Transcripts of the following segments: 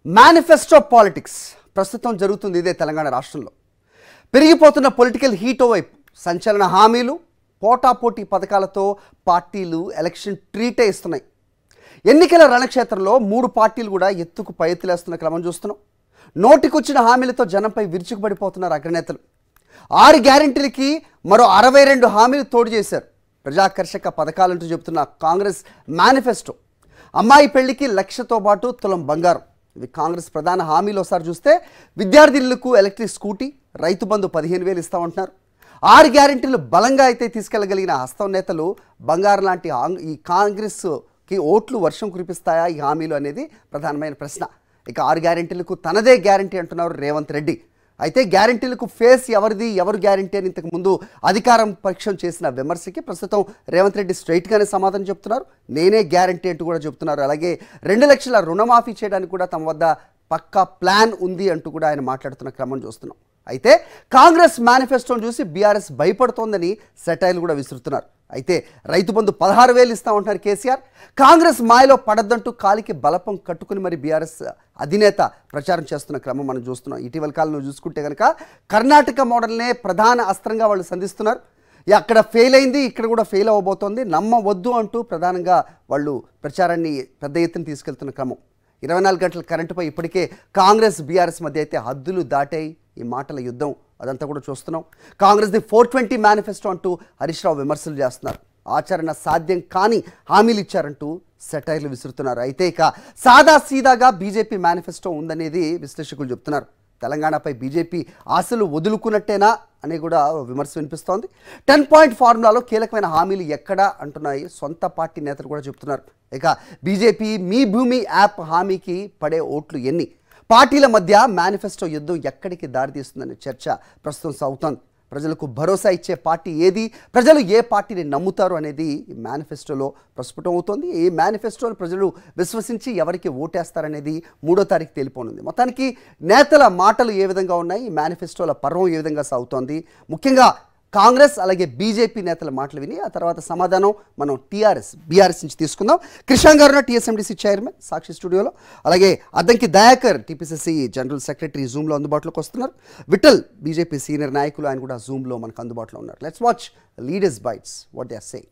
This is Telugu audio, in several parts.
మేనిఫెస్టో పాలిటిక్స్ ప్రస్తుతం జరుగుతుంది ఇదే తెలంగాణ రాష్ట్రంలో పెరిగిపోతున్న పొలిటికల్ హీట్ వైపు సంచలన హామీలు పోటాపోటీ పథకాలతో పార్టీలు ఎలక్షన్ ట్రీటే ఇస్తున్నాయి ఎన్నికల రణక్షేత్రంలో మూడు పార్టీలు కూడా ఎత్తుకు పై ఎత్తులేస్తున్న క్రమం చూస్తున్నాం నోటికొచ్చిన హామీలతో జనంపై విరుచుకుపడిపోతున్నారు అగ్రనేతలు ఆరు గ్యారెంటీలకి మరో అరవై రెండు హామీలు తోడు చేశారు ప్రజాకర్షక పథకాలంటూ చెబుతున్న కాంగ్రెస్ మేనిఫెస్టో అమ్మాయి పెళ్లికి లక్షతో పాటు తులం బంగారం ఇవి కాంగ్రెస్ ప్రధాన హామీలు ఒకసారి చూస్తే విద్యార్థినులకు ఎలక్ట్రిక్ స్కూటీ రైతు బంధు పదిహేను వేలు ఇస్తామంటున్నారు ఆరు గ్యారెంటీలు బలంగా అయితే తీసుకెళ్లగలిగిన హస్తం నేతలు బంగారం లాంటి ఆంగ్- ఈ కాంగ్రెస్కి ఓట్లు వర్షం కురిపిస్తాయా ఈ హామీలు అనేది ప్రధానమైన ప్రశ్న ఇక ఆరు గ్యారెంటీలకు తనదే గ్యారెంటీ అంటున్నారు రేవంత్ రెడ్డి అయితే గ్యారెంటీలకు ఫేస్ ఎవరిది ఎవరు గ్యారెంటీ అని ఇంతకు ముందు అధికారం పరీక్షం చేసిన విమర్శకి ప్రస్తుతం రేవంత్ రెడ్డి స్ట్రైట్గానే సమాధానం చెప్తున్నారు నేనే గ్యారెంటీ అంటూ కూడా చెప్తున్నారు అలాగే రెండు లక్షల రుణమాఫీ చేయడానికి కూడా తమ వద్ద పక్కా ప్లాన్ ఉంది అంటూ కూడా ఆయన మాట్లాడుతున్న క్రమం చూస్తున్నాం అయితే కాంగ్రెస్ మేనిఫెస్టోను చూసి బీఆర్ఎస్ భయపడుతోందని సెటైల్ కూడా విసురుతున్నారు అయితే రైతు బంధు పదహారు వేలు ఇస్తామంటున్నారు కేసీఆర్ కాంగ్రెస్ మాయలో పడద్దంటూ కాలికి బలపం కట్టుకుని మరి బీఆర్ఎస్ అధినేత ప్రచారం చేస్తున్న క్రమం మనం చూస్తున్నాం ఇటీవల కాలంలో చూసుకుంటే కనుక కర్ణాటక మోడల్నే ప్రధాన అస్త్రంగా వాళ్ళు సంధిస్తున్నారు ఇక అక్కడ ఫెయిల్ అయింది ఇక్కడ కూడా ఫెయిల్ అవ్వబోతోంది నమ్మవద్దు అంటూ ప్రధానంగా వాళ్ళు ప్రచారాన్ని పెద్ద ఎత్తున తీసుకెళ్తున్న క్రమం ఇరవై నాలుగు గంటల కరెంటుపై ఇప్పటికే కాంగ్రెస్ బీఆర్ఎస్ మధ్య అయితే హద్దులు దాటాయి ఈ మాటల యుద్ధం అదంతా కూడా చూస్తున్నాం కాంగ్రెస్ది ఫోర్ ట్వంటీ మేనిఫెస్టో అంటూ హరీష్ రావు విమర్శలు చేస్తున్నారు ఆచరణ సాధ్యం కాని హామీలు ఇచ్చారంటూ సెటైర్లు విసురుతున్నారు అయితే ఇక సాదా సీదాగా బీజేపీ మేనిఫెస్టో ఉందనేది విశ్లేషకులు చెప్తున్నారు తెలంగాణపై బీజేపీ ఆశలు వదులుకున్నట్టేనా అని కూడా విమర్శ వినిపిస్తోంది టెన్ పాయింట్ ఫార్ములాలో కీలకమైన హామీలు ఎక్కడా అంటున్నాయి సొంత పార్టీ నేతలు కూడా చెప్తున్నారు ఇక బీజేపీ మీ భూమి యాప్ హామీకి పడే ఓట్లు ఎన్ని పార్టీల మధ్య మేనిఫెస్టో యుద్ధం ఎక్కడికి దారితీస్తుందనే చర్చ ప్రస్తుతం సాగుతోంది ప్రజలకు భరోసా ఇచ్చే పార్టీ ఏది ప్రజలు ఏ పార్టీని నమ్ముతారు అనేది ఈ మేనిఫెస్టోలో ప్రస్ఫుటం అవుతోంది ఈ మేనిఫెస్టోను ప్రజలు విశ్వసించి ఎవరికి ఓటేస్తారనేది మూడో తారీఖు తేలిపోనుంది మొత్తానికి నేతల మాటలు ఏ విధంగా ఉన్నాయి ఈ మేనిఫెస్టోల పర్వం ఏ విధంగా సాగుతోంది ముఖ్యంగా కాంగ్రెస్ అలాగే బీజేపీ నేతల మాటలు విని ఆ తర్వాత సమాధానం మనం టీఆర్ఎస్ బీఆర్ఎస్ నుంచి తీసుకుందాం కృష్ణ గారు టీఎస్ఎండిసి చైర్మన్ సాక్షి స్టూడియోలో అలాగే Addanki Dayakar TPCC general secretary జూమ్లో అందుబాటులోకి వస్తున్నారు విఠల్ బీజేపీ సీనియర్ నాయకులు ఆయన కూడా జూమ్లో మనకు అందుబాటులో ఉన్నారు let's watch leaders bytes what they are saying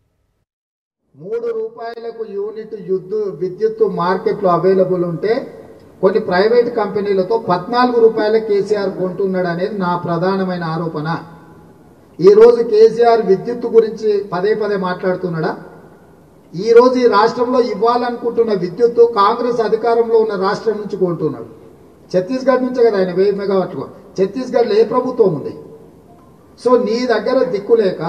మూడు రూపాయలకు యూనిట్ యుద్ధు విద్యుత్ మార్కెట్లో అవైలబుల్ ఉంటే కొన్ని ప్రైవేట్ కంపెనీలతో పద్నాలుగు రూపాయల కేసీఆర్ కొంటున్నాడు అనేది నా ప్రధానమైన ఆరోపణ ఈ రోజు కేసీఆర్ విద్యుత్ గురించి పదే పదే మాట్లాడుతున్నాడా ఈ రోజు ఈ రాష్ట్రంలో ఇవ్వాలనుకుంటున్న విద్యుత్ కాంగ్రెస్ అధికారంలో ఉన్న రాష్ట్రం నుంచి కొంటున్నాడు ఛత్తీస్గఢ్ నుంచే కదా ఆయన వెయ్యి మెగావాట్లు ఛత్తీస్గఢ్లో ఏ ప్రభుత్వం ఉంది సో నీ దగ్గర దిక్కు లేక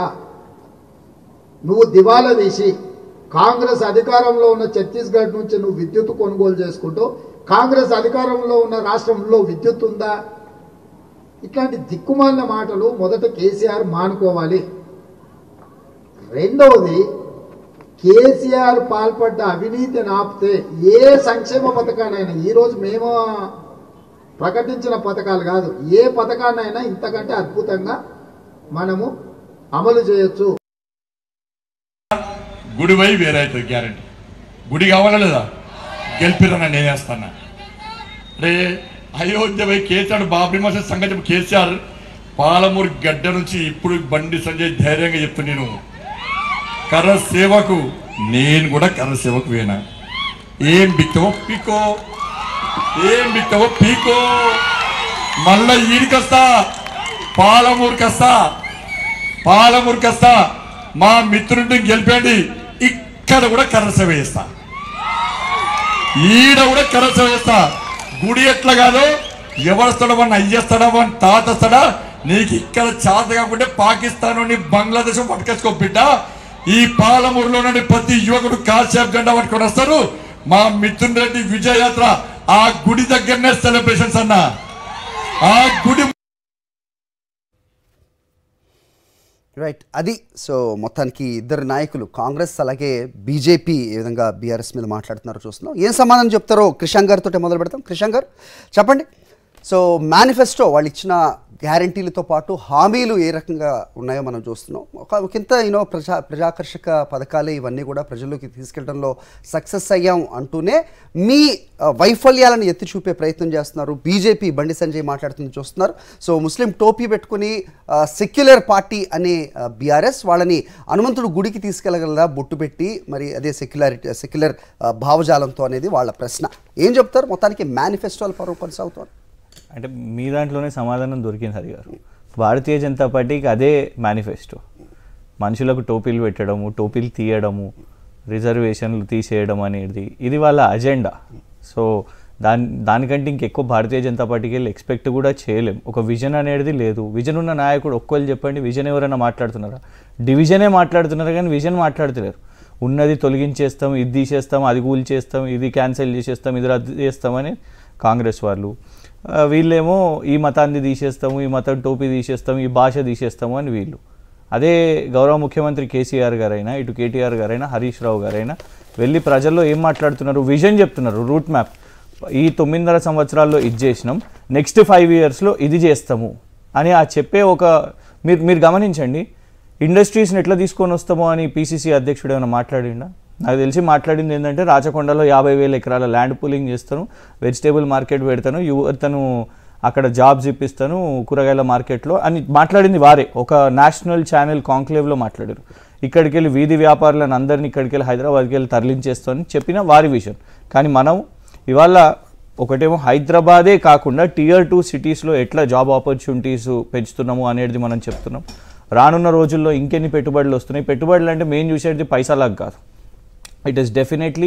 నువ్వు దివాలా తీసి కాంగ్రెస్ అధికారంలో ఉన్న ఛత్తీస్గఢ్ నుంచి నువ్వు విద్యుత్ కొనుగోలు చేసుకుంటూ కాంగ్రెస్ అధికారంలో ఉన్న రాష్ట్రంలో విద్యుత్ ఉందా ఇట్లాంటి దిక్కుమాలిన మాటలు మొదట కేసీఆర్ మానుకోవాలి రెండవది కేసీఆర్ పాల్పడ్డ అవినీతిని ఆపితే ఏ సంక్షేమ పథకానైనా ఈరోజు మేము ప్రకటించిన పథకాలు కాదు ఏ పథకాన్నైనా ఇంతకంటే అద్భుతంగా మనము అమలు చేయొచ్చు గుడి పోయి వేరే అవుతుంది గ్యారంటీ గుడి కావాలా లేదా గెలిపిరన్న నేనేస్తాను రే అయోధ్య పోయి కేసీఆర్ బాబ్రీ మసీద్ సంగతి కేసీఆర్ పాలమూరు గడ్డ నుంచి ఇప్పుడు బండి సంజయ్ ధైర్యంగా చెప్తు నేను కర్ర సేవకు నేను కూడా కర్ర సేవకు వేనా ఏం బిక్తావో పీకో ఏం బిక్తావో పీకో మళ్ళా ఈడికొస్తా పాలమూరుకొస్తా పాలమూరుకొస్తా మా మిత్రుడిని గెలిపండి ఇక్కడ కూడా కర్ర సేవ చేస్తా ఈడ కూడా కర్ర సేవ చేస్తా గుడి ఎట్లా కాదు ఎవరిస్తాడో వాడిని అయ్యేస్తాడా వాడిని తాతస్తాడా నీకు ఇక్కడ చేత కాకుంటే పాకిస్తాన్ నుండి బంగ్లాదేశ్ పట్టుకొచ్చుకో బిడ్డ ఈ పాలమూరులో నుండి ప్రతి యువకుడు కాసేపు జెండా పట్టుకొని వస్తారు మా మిథున్ రెడ్డి విజయయాత్ర ఆ గుడి దగ్గరనే సెలబ్రేషన్స్ అన్న ఆ గుడి రైట్ అది సో మొత్తానికి ఇద్దరు నాయకులు కాంగ్రెస్ అలాగే బీజేపీ ఏ విధంగా బీఆర్ఎస్ మీద మాట్లాడుతున్నారో చూస్తున్నాం ఏం సమాధానం చెప్తారో కృషాంక్ గారితో మొదలు పెడతాం కృషాంక్ గారు చెప్పండి సో మేనిఫెస్టో వాళ్ళు ఇచ్చిన గ్యారంటీలతో పాటు హామీలు ఏ రకంగా ఉన్నాయో మనం చూస్తున్నాం ఒక ఒకంత యూనో ప్రజా ప్రజాకర్షక పథకాలే ఇవన్నీ కూడా ప్రజల్లోకి తీసుకెళ్లడంలో సక్సెస్ అయ్యాం అంటూనే మీ ఆ, వైఫల్యాలను ఎత్తి చూపే ప్రయత్నం చేస్తున్నారు బీజేపీ బండి సంజయ్ మాట్లాడుతుంది చూస్తున్నారు సో ముస్లిం టోపీ పెట్టుకుని సెక్యులర్ పార్టీ అనే బీఆర్ఎస్ వాళ్ళని హనుమంతుడు గుడికి తీసుకెళ్ళగలదా బొట్టు పెట్టి మరి అదే సెక్యులారిటీ సెక్యులర్ భావజాలంతో అనేది వాళ్ళ ప్రశ్న ఏం చెప్తారు మొత్తానికి మేనిఫెస్టోల పర్వం కొనసాగుతారు అంటే మీ దాంట్లోనే సమాధానం దొరికింది హరి గారు భారతీయ జనతా పార్టీకి అదే మేనిఫెస్టో మనుషులకు టోపీలు పెట్టడము టోపీలు తీయడము రిజర్వేషన్లు తీసేయడం అనేది ఇది వాళ్ళ అజెండా సో దాని దానికంటే ఇంకెక్కువ భారతీయ జనతా పార్టీకి వెళ్ళి ఎక్స్పెక్ట్ కూడా చేయలేం ఒక విజన్ అనేది లేదు విజన్ ఉన్న నాయకుడు ఒక్కళ్ళు చెప్పండి విజన్ ఎవరైనా మాట్లాడుతున్నారా డివిజనే మాట్లాడుతున్నారు కానీ విజన్ మాట్లాడుతున్నారు ఉన్నది తొలగించేస్తాం ఇది తీసేస్తాం అది కూల్ చేస్తాం ఇది క్యాన్సిల్ చేసేస్తాం ఇది రద్దు చేస్తామని కాంగ్రెస్ వాళ్ళు ఆ, వీళ్ళేమో ఈ మతాన్ని తీసేస్తాము ఈ మతం టోపీ తీసేస్తాము ఈ భాష తీసేస్తాము అని వీళ్ళు అదే గౌరవ ముఖ్యమంత్రి కేసీఆర్ గారైనా ఇటు కేటీఆర్ గారైనా హరీష్ రావు గారైనా వెళ్ళి ప్రజల్లో ఏం మాట్లాడుతున్నారు విజన్ చెప్తున్నారు రూట్ మ్యాప్ ఈ తొమ్మిదిన్నర సంవత్సరాల్లో ఇది చేసినాం నెక్స్ట్ ఫైవ్ ఇయర్స్లో ఇది చేస్తాము అని ఆ చెప్పే ఒక మీరు మీరు గమనించండి ఇండస్ట్రీస్ని ఎట్లా తీసుకొని వస్తామో అని పీసీసీ అధ్యక్షుడు ఏమైనా మాట్లాడిండా నాకు తెలిసి మాట్లాడింది ఏంటంటే రాచకొండలో యాభై వేల ఎకరాల ల్యాండ్ పూలింగ్ చేస్తాను వెజిటేబుల్ మార్కెట్ పెడతాను యువతను అక్కడ జాబ్స్ ఇప్పిస్తాను కూరగాయల మార్కెట్లో అని మాట్లాడింది వారే ఒక నేషనల్ ఛానల్ కాంక్లేవ్లో మాట్లాడారు ఇక్కడికి వెళ్ళి వీధి వ్యాపారులను అందరినీ ఇక్కడికి వెళ్ళి హైదరాబాద్కి వెళ్ళి తరలించేస్తామని చెప్పిన వారి విషయం కానీ మనం ఇవాళ ఒకటేమో హైదరాబాదే కాకుండా టియర్ టూ సిటీస్లో ఎట్లా జాబ్ ఆపర్చునిటీస్ పెంచుతున్నాము అనేది మనం చెప్తున్నాం రానున్న రోజుల్లో ఇంకెన్ని పెట్టుబడులు వస్తున్నాయి పెట్టుబడులు అంటే మేము చూసేది పైసలకు కాదు it is definitely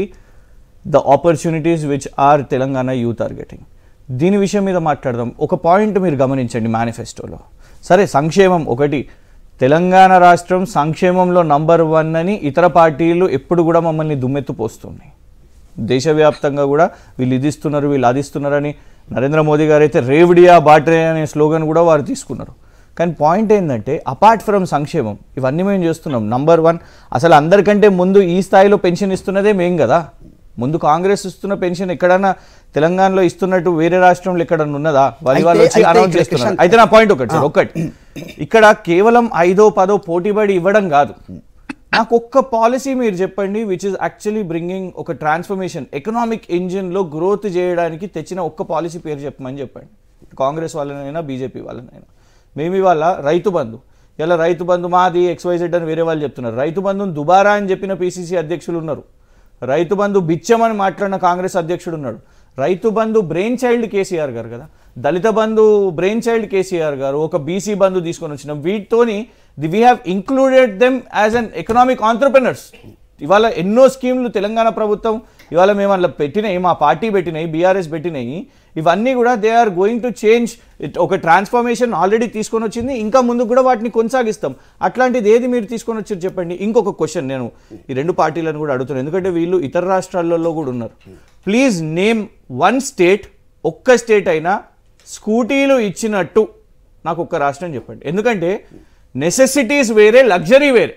the opportunities which are Telangana youth are getting దీని విషయం మీద మాట్లాడదాం ఒక పాయింట్ మీరు గమనించండి మేనిఫెస్టోలో సరే సంక్షేమం ఒకటి తెలంగాణ రాష్ట్రం సంక్షేమంలో నంబర్ వన్ అని ఇతర పార్టీలు ఎప్పుడు కూడా మమ్మల్ని దుమ్మెత్తు పోస్తున్నాయి దేశవ్యాప్తంగా కూడా వీళ్ళు ఇది ఇస్తున్నారు వీళ్ళు అది ఇస్తున్నారని నరేంద్ర మోదీ గారు అయితే రేవిడియా బాట్రే అనే స్లోగన్ కూడా వారు తీసుకున్నారు కానీ పాయింట్ ఏంటంటే అపార్ట్ ఫ్రమ్ సంక్షేమం ఇవన్నీ మేము చేస్తున్నాం నంబర్ వన్ అసలు అందరికంటే ముందు ఈ స్థాయిలో పెన్షన్ ఇస్తున్నదే మేం కదా ముందు కాంగ్రెస్ ఇస్తున్న పెన్షన్ ఎక్కడన్నా తెలంగాణలో ఇస్తున్నట్టు వేరే రాష్ట్రంలో ఎక్కడన్నా ఉన్నదా వాళ్ళు వాళ్ళు అయితే- వచ్చి అయితే అనౌన్స్ ఇక్కడ చేస్తున్నారు కిషన్- అయితే నా పాయింట్ ఒకటి సార్ ఒకటి ఇక్కడ కేవలం ఐదో పదో పోటీపడి ఇవ్వడం కాదు నాకు ఒక్క పాలసీ మీరు చెప్పండి విచ్ ఇస్ యాక్చువల్లీ బ్రింగింగ్ ఒక ట్రాన్స్ఫర్మేషన్ ఎకనామిక్ ఇంజిన్లో గ్రోత్ చేయడానికి తెచ్చిన ఒక్క పాలసీ పేరు చెప్పమని చెప్పండి కాంగ్రెస్ వాళ్ళనైనా బీజేపీ వాళ్ళనైనా మేము ఇవాళ రైతు బంధు ఇలా రైతు బంధు మాది ఎక్స్వైజెడ్ అని వేరే వాళ్ళు చెప్తున్నారు రైతు బంధుని దుబారా అని చెప్పిన పీసీసీ అధ్యక్షులు ఉన్నారు రైతు బంధు బిచ్చమని మాట్లాడిన కాంగ్రెస్ అధ్యక్షుడు ఉన్నాడు రైతు బంధు బ్రెయిన్ చైల్డ్ కేసీఆర్ గారు కదా Dalit Bandhu brain child KCR garu ఒక బీసీ బంధు తీసుకొని వచ్చినాం వీటితోని the we have included them as an economic entrepreneurs ఇవాళ ఎన్నో స్కీమ్లు తెలంగాణ ప్రభుత్వం ఇవాళ మేము అందులో పెట్టినాయి మా పార్టీ పెట్టినాయి బీఆర్ఎస్ పెట్టినాయి ఇవన్నీ కూడా they are going to change ఒక ట్రాన్స్ఫర్మేషన్ ఆల్రెడీ తీసుకొని వచ్చింది ఇంకా ముందు కూడా వాటిని కొనసాగిస్తాం అట్లాంటిది ఏది మీరు తీసుకొని వచ్చారు చెప్పండి ఇంకొక క్వశ్చన్ నేను ఈ రెండు పార్టీలను కూడా అడుగుతున్నాను ఎందుకంటే వీళ్ళు ఇతర రాష్ట్రాలలో కూడా ఉన్నారు ప్లీజ్ నేమ్ వన్ స్టేట్ ఒక్క స్టేట్ అయినా స్కూటీలు ఇచ్చినట్టు నాకు ఒక్క రాష్ట్రం చెప్పండి ఎందుకంటే నెసెసిటీస్ వేరే లగ్జరీ వేరే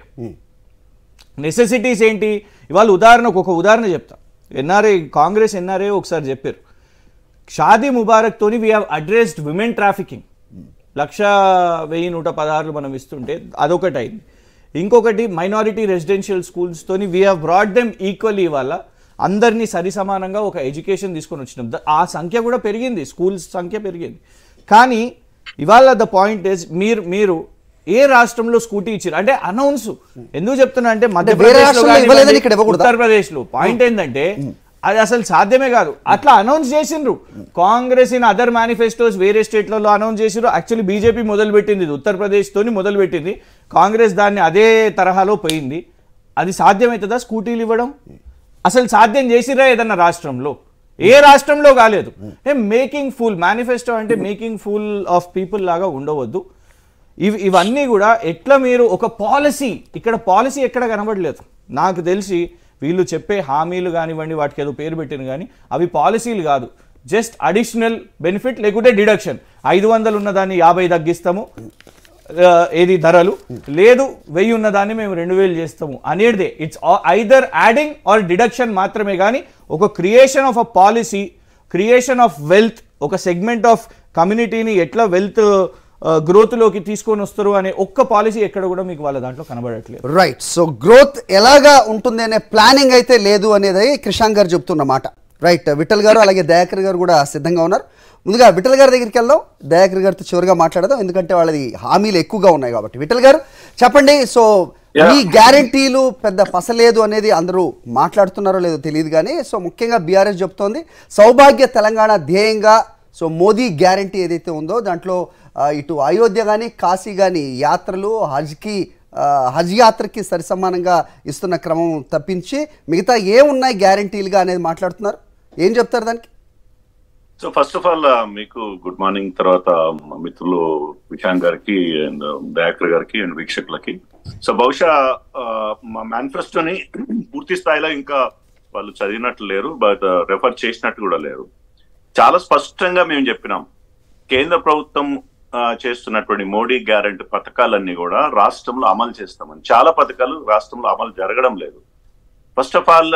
నెసెసిటీస్ ఏంటి ఇవాళ ఉదాహరణకు ఒక ఉదాహరణ చెప్తా ఎన్ఆర్ఐ కాంగ్రెస్ ఎన్ఆర్ఐ ఒకసారి చెప్పారు షాదీ ముబారక్ తోని we have addressed women trafficking lakh వెయ్యి నూట పదహారులు మనం ఇస్తుంటే అదొకటి అయింది ఇంకొకటి మైనారిటీ రెసిడెన్షియల్ స్కూల్స్ తోని we have brought them equally ఇవాళ అందరినీ సరి సమానంగా ఒక ఎడ్యుకేషన్ తీసుకొని వచ్చినాం ద- ఆ సంఖ్య కూడా పెరిగింది స్కూల్స్ సంఖ్య పెరిగింది కానీ ఇవాళ ద పాయింట్ ఇస్ మీరు మీరు ఏ రాష్ట్రంలో స్కూటీ ఇచ్చారు అంటే అనౌన్స్ ఎందుకు చెప్తున్నా అంటే మధ్యప్రదేశ్ రాష్ట్రంలో ఇవ్వలేదని ఇక్కడ ఇవ్వకూడదా? ఉత్తరప్రదేశ్ లో పాయింట్ ఏంటంటే అది అసలు సాధ్యమే కాదు అట్లా అనౌన్స్ చేసిండ్రు కాంగ్రెస్ ఇన్ అదర్ మేనిఫెస్టోస్ వేరే స్టేట్లలో అనౌన్స్ చేసిండ్రు యాక్చువల్లీ బీజేపీ మొదలు పెట్టింది ఇది ఉత్తరప్రదేశ్ తోని మొదలు పెట్టింది కాంగ్రెస్ దాన్ని అదే తరహాలో పోయింది అది సాధ్యమవుతుందా స్కూటీలు ఇవ్వడం అసలు సాధ్యం చేసిరా ఏదన్నా రాష్ట్రంలో ఏ రాష్ట్రంలో కాలేదు మేకింగ్ ఫుల్ మేనిఫెస్టో అంటే మేకింగ్ ఫుల్ ఆఫ్ పీపుల్ లాగా ఉండవద్దు ఇవి ఇవన్నీ కూడా ఎట్లా మీరు ఒక పాలసీ ఇక్కడ పాలసీ ఎక్కడ కనబడలేదు నాకు తెలిసి వీళ్ళు చెప్పే హామీలు కానివ్వండి వాటికి ఏదో పేరు పెట్టిన కానీ అవి పాలసీలు కాదు జస్ట్ అడిషనల్ బెనిఫిట్ లేకుంటే డిడక్షన్ ఐదు వందలు ఉన్న దాన్ని యాభై తగ్గిస్తాము ఆ, ఏది ధరలు లేదు వెయ్యి ఉన్న దాన్ని మేము రెండు వేలు చేస్తాము అనేటిదే it's either adding or deduction మాత్రమే కానీ ఒక creation of a policy creation of wealth ఒక సెగ్మెంట్ ఆఫ్ కమ్యూనిటీని ఎట్లా వెల్త్ గ్రోత్లోకి తీసుకొని వస్తారు అనే ఒక్క పాలసీ ఎక్కడ కూడా మీకు వాళ్ళ దాంట్లో కనబడట్లేదు రైట్ సో గ్రోత్ ఎలాగా ఉంటుంది అనే ప్లానింగ్ అయితే లేదు అనేది క్రిషాంక్ గారు చెప్తున్న మాట రైట్ విఠల్ గారు అలాగే దయాకర్ గారు కూడా సిద్ధంగా ఉన్నారు ముందుగా విఠల్ గారి దగ్గరికి వెళ్దాం దయాకర్ గారితో చివరిగా మాట్లాడదాం ఎందుకంటే వాళ్ళది హామీలు ఎక్కువగా ఉన్నాయి కాబట్టి విఠల్ గారు చెప్పండి సో ఈ గ్యారంటీలు పెద్ద పసలేదు అనేది అందరూ మాట్లాడుతున్నారో లేదో తెలియదు కానీ సో ముఖ్యంగా బీఆర్ఎస్ చెప్తోంది సౌభాగ్య తెలంగాణ ధ్యేయంగా సో మోదీ గ్యారంటీ ఏదైతే ఉందో దాంట్లో ఆ, ఇటు అయోధ్య కానీ కాశీ కానీ యాత్రలు హజ్కి ఆ, హజ్ యాత్రకి సరిసమానంగా ఇస్తున్న క్రమం తప్పించి మిగతా ఏమున్నాయి గ్యారంటీలుగా అనేది మాట్లాడుతున్నారు ఏం చెప్తారు దానికి సో ఫస్ట్ ఆఫ్ ఆల్ మీకు గుడ్ మార్నింగ్ తర్వాత మా మిత్రులు విశాంత్ గారికి అండ్ దయాకర్ గారికి అండ్ వీక్షకులకి సో బహుశా ఆ, మా మేనిఫెస్టోని పూర్తి స్థాయిలో ఇంకా వాళ్ళు చదివినట్లు లేరు బట్ రెఫర్ చేసినట్టు కూడా లేరు చాలా స్పష్టంగా మేము చెప్పినాం కేంద్ర ప్రభుత్వం ఆ, చేస్తున్నటువంటి మోడీ గ్యారెంటీ పథకాలన్నీ కూడా రాష్ట్రంలో అమలు చేస్తామని చాలా పథకాలు రాష్ట్రంలో అమలు జరగడం లేదు ఫస్ట్ ఆఫ్ ఆల్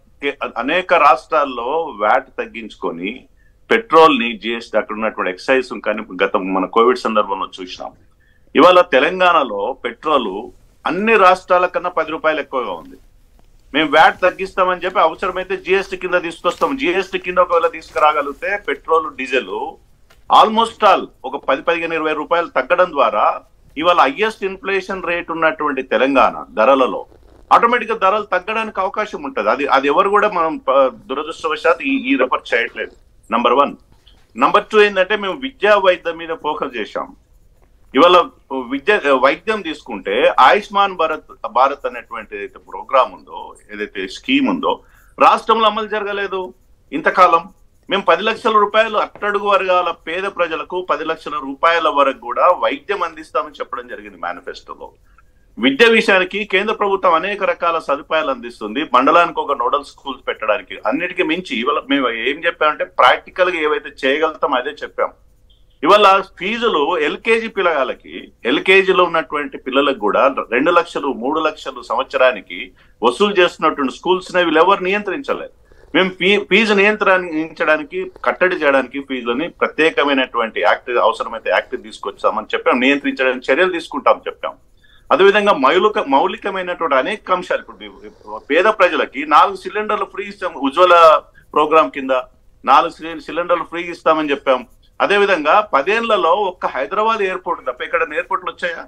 అనేక రాష్ట్రాల్లో వ్యాట్ తగ్గించుకొని పెట్రోల్ ని జిఎస్టీ అక్కడ ఉన్నటువంటి ఎక్సైజ్ కానీ గత మన కోవిడ్ సందర్భంలో చూసినాం ఇవాళ తెలంగాణలో పెట్రోల్ అన్ని రాష్ట్రాల కన్నా పది రూపాయలు ఎక్కువగా ఉంది మేము వ్యాట్ తగ్గిస్తామని చెప్పి అవసరమైతే జిఎస్టీ కింద తీసుకొస్తాం జిఎస్టీ కింద ఒకవేళ తీసుకురాగలిగితే పెట్రోల్ డీజిల్ ఆల్మోస్ట్ ఆల్ ఒక పది పదిహేను ఇరవై రూపాయలు తగ్గడం ద్వారా ఇవాళ హయ్యెస్ట్ ఇన్ఫ్లేషన్ రేట్ ఉన్నటువంటి తెలంగాణ ధరలలో ఆటోమేటిక్ గా ధరలు తగ్గడానికి అవకాశం ఉంటది అది అది ఎవరు కూడా మనం ప- దురదృష్టవశాత్ ఈ ఈ రెఫర్ చేయట్లేదు నంబర్ వన్ నంబర్ టూ ఏంటంటే మేము విద్యా వైద్యం మీద ఫోకస్ చేశాం ఇవాళ విద్య వైద్యం తీసుకుంటే ఆయుష్మాన్ భారత్ భారత్ అనేటువంటి ఏదైతే ప్రోగ్రామ్ ఉందో ఏదైతే స్కీమ్ ఉందో రాష్ట్రంలో అమలు జరగలేదు ఇంతకాలం మేము పది లక్షల రూపాయలు అట్టడుగు వర్గాల పేద ప్రజలకు పది లక్షల రూపాయల వరకు కూడా వైద్యం అందిస్తామని చెప్పడం జరిగింది మేనిఫెస్టోలో విద్య విషయానికి కేంద్ర ప్రభుత్వం అనేక రకాల సదుపాయాలు అందిస్తుంది మండలానికి ఒక నోడల్ స్కూల్స్ పెట్టడానికి అన్నిటికీ మించి ఇవాళ మేము ఏం చెప్పామంటే ప్రాక్టికల్ గా ఏవైతే చేయగలుగుతాం అదే చెప్పాం ఇవాళ ఫీజులు ఎల్కేజీ పిల్లగాలకి ఎల్కేజీలో ఉన్నటువంటి పిల్లలకు కూడా రెండు లక్షలు మూడు లక్షలు సంవత్సరానికి వసూలు చేస్తున్నటువంటి స్కూల్స్ ని వీళ్ళు ఎవరు నియంత్రించలేదు మేము ఫీ ఫీజు నియంత్రించడానికి కట్టడి చేయడానికి ఫీజులని ప్రత్యేకమైనటువంటి యాక్ట్ అవసరమైతే యాక్ట్ తీసుకొచ్చామని చెప్పాం నియంత్రించడానికి చర్యలు తీసుకుంటాం చెప్పాం అదేవిధంగా మౌలిక మౌలికమైనటువంటి అనేక అంశాలు ఇప్పుడు పేద ప్రజలకి నాలుగు సిలిండర్లు ఫ్రీ ఇస్తాం ఉజ్వల ప్రోగ్రామ్ కింద నాలుగు సిలి- సిలిండర్లు ఫ్రీ ఇస్తామని చెప్పాం అదేవిధంగా పదేళ్లలో ఒక్క హైదరాబాద్ ఎయిర్పోర్ట్ తప్ప ఇక్కడ ఎయిర్పోర్ట్లు వచ్చాయా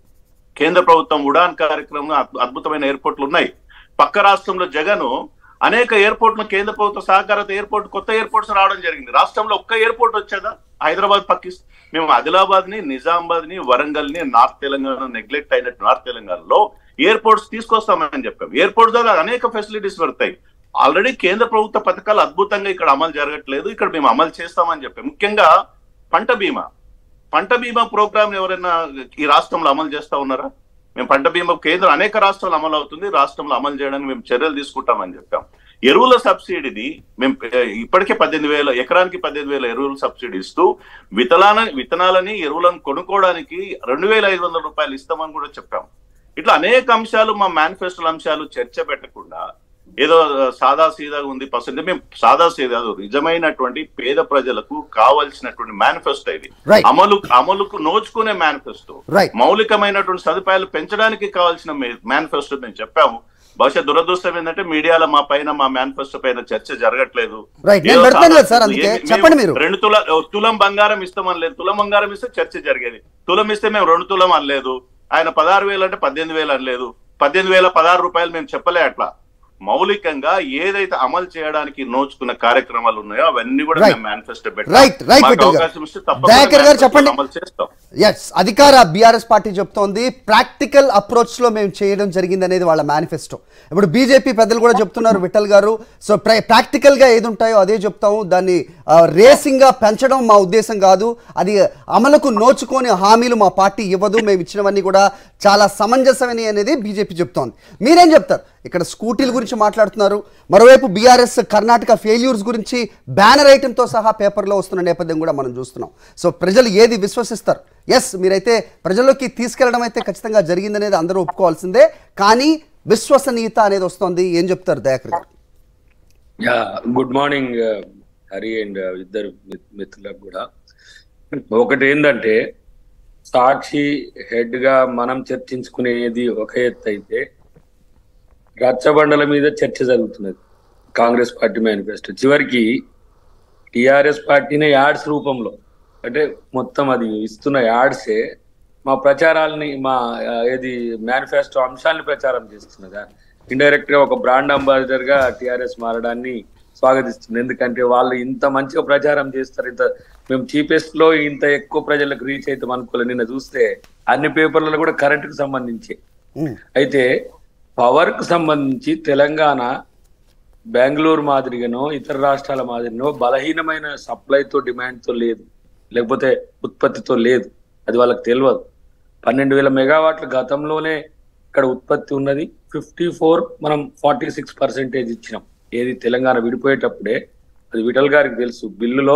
కేంద్ర ప్రభుత్వం ఉడాన్ కార్యక్రమం అద్భు- అద్భుతమైన ఎయిర్పోర్ట్లు ఉన్నాయి పక్క రాష్ట్రంలో జగన్ అనేక ఎయిర్పోర్ట్లు కేంద్ర ప్రభుత్వ సహకారంతో ఎయిర్పోర్ట్ కొత్త ఎయిర్పోర్ట్స్ రావడం జరిగింది రాష్ట్రంలో ఒక్క ఎయిర్పోర్ట్ వచ్చేదా హైదరాబాద్ పక్కి మేము ఆదిలాబాద్ ని నిజామాబాద్ ని వరంగల్ ని నార్త్ తెలంగాణ నెగ్లెక్ట్ అయినట్టు నార్త్ తెలంగాణలో ఎయిర్పోర్ట్స్ తీసుకొస్తామని చెప్పాం ఎయిర్పోర్ట్ ద్వారా అనేక ఫెసిలిటీస్ పెడతాయి ఆల్రెడీ కేంద్ర ప్రభుత్వ పథకాలు అద్భుతంగా ఇక్కడ అమలు జరగట్లేదు ఇక్కడ మేము అమలు చేస్తామని చెప్పాం ముఖ్యంగా పంట బీమా పంట బీమా ప్రోగ్రామ్ ఎవరైనా ఈ రాష్ట్రంలో అమలు చేస్తా ఉన్నారా మేము పంట బీమా కేంద్రం అనేక రాష్ట్రాలు అమలు అవుతుంది రాష్ట్రంలో అమలు చేయడానికి మేము చర్యలు తీసుకుంటామని చెప్పాం ఎరువుల సబ్సిడీని మేము ఏ, ఇప్పటికే పద్దెనిమిది వేల ఎకరానికి పద్దెనిమిది వేల ఎరువుల సబ్సిడీ ఇస్తూ విత్తనాల విత్తనాలని ఎరువులను కొనుక్కోవడానికి రెండు వేల ఐదు వందల రూపాయలు ఇస్తామని కూడా చెప్పాం ఇట్లా అనేక అంశాలు మా మేనిఫెస్టోల అంశాలు చర్చ పెట్టకుండా ఏదో సాదా సీదాగా ఉంది పర్సెంట్ మేము సాదా సీదా కాదు. నిజమైనటువంటి పేద ప్రజలకు కావాల్సినటువంటి మేనిఫెస్టో ఇది Right. అమలు అమలుకు నోచుకునే మేనిఫెస్టో Right. మౌలికమైనటువంటి సదుపాయాలు పెంచడానికి కావాల్సిన మేనిఫెస్టో మేము చెప్పాము బహుశా దురదృష్టం ఏంటంటే మీడియాలో మా పైన మా మేనిఫెస్టో పైన చర్చ జరగట్లేదు Right. నేను ఏదో పెడతాను కదా సాదా- సార్, అందుకే. ఏ- మేము చెప్పండి మీరు. రెండు తుల తులం బంగారం ఇస్తామని లేదు తులం బంగారం ఇస్తే చర్చ జరిగేది తులం ఇస్తే మేము రెండు తులం అనలేదు ఆయన పదహారు వేలు అంటే పద్దెనిమిది వేలు అనలేదు పద్దెనిమిది వేల పదహారు రూపాయలు మేము చెప్పలే అట్లా మౌలికంగా ఏదైతే అమలు చేయడానికి నోచుకున్న కార్యక్రమాలు ఉన్నాయో అవన్నీ కూడా Right. మేము మేనిఫెస్టో Right, right, మాకు విఠల్ గారు. అవకాశం ఇస్తే తప్పకుండా దయాకర్ గారు manifesto చెప్పండి. అమలు చేస్తాం ఎస్ అధికార బీఆర్ఎస్ పార్టీ చెప్తోంది ప్రాక్టికల్ అప్రోచ్లో మేము చేయడం జరిగింది అనేది వాళ్ళ మేనిఫెస్టో ఇప్పుడు బీజేపీ పెద్దలు కూడా చెప్తున్నారు విఠల్ గారు సో ప్ర- ప్రాక్టికల్గా ఏది ఉంటాయో అదే చెప్తాము దాన్ని ఆ, రేసింగ్గా పెంచడం మా ఉద్దేశం కాదు అది అమలుకు నోచుకొని హామీలు మా పార్టీ ఇవ్వదు మేము ఇచ్చినవన్నీ కూడా చాలా సమంజసమని అనేది బీజేపీ చెప్తోంది మీరేం చెప్తారు ఇక్కడ స్కూటీల గురించి మాట్లాడుతున్నారు మరోవైపు బీఆర్ఎస్ కర్ణాటక ఫెయిల్యూర్స్ గురించి బ్యానర్ ఐటెంతో సహా పేపర్లో వస్తున్న నేపథ్యం కూడా మనం చూస్తున్నాం సో ప్రజలు ఏది విశ్వసిస్తారు ఎస్ మీరైతే ప్రజల్లోకి తీసుకెళ్లడం అయితే ఖచ్చితంగా జరిగిందనేది అందరూ ఒప్పుకోవాల్సిందే కానీ విశ్వసనీయత అనేది వస్తుంది ఏం చెప్తారు Dayakar garu yeah good morning Hari and ఇద్దరు మిత్- మిత్రులకు కూడా ఒకటి ఏంటంటే సాక్షి హెడ్ గా మనం చర్చించుకునేది ఒక ఎత్తు అయితే రచ్చబండల మీద చర్చ జరుగుతున్నది కాంగ్రెస్ పార్టీ మేనిఫెస్టో చివరికి టిఆర్ఎస్ పార్టీనే యాడ్స్ రూపంలో అంటే మొత్తం అది ఇస్తున్న యాడ్సే మా ప్రచారాలని మా ఆ, ఏది మేనిఫెస్టో అంశాలను ప్రచారం చేస్తున్నదా ఇండైరెక్ట్ గా ఒక బ్రాండ్ అంబాసిడర్ గా టిఆర్ఎస్ మారడాన్ని స్వాగతిస్తుంది ఎందుకంటే వాళ్ళు ఇంత మంచిగా ప్రచారం చేస్తారు ఇంత మేము చీపెస్ట్ లో ఇంత ఎక్కువ ప్రజలకు రీచ్ అవుతాం అనుకోలేదు నిన్న చూస్తే అన్ని పేపర్లలో కూడా కరెంట్ కు సంబంధించి ఉమ్, అయితే పవర్ కు సంబంధించి తెలంగాణ బెంగళూరు మాదిరిగానో ఇతర రాష్ట్రాల మాదిరినో బలహీనమైన సప్లైతో డిమాండ్తో లేదు లేకపోతే ఉత్పత్తితో లేదు అది వాళ్ళకి తెలియదు పన్నెండు వేల మెగావాట్ల గతంలోనే ఇక్కడ ఉత్పత్తి ఉన్నది ఫిఫ్టీ ఫోర్ మనం ఫార్టీ సిక్స్ పర్సెంటేజ్ ఇచ్చినాం ఏది తెలంగాణ విడిపోయేటప్పుడే అది విఠల్ గారికి తెలుసు బిల్లులో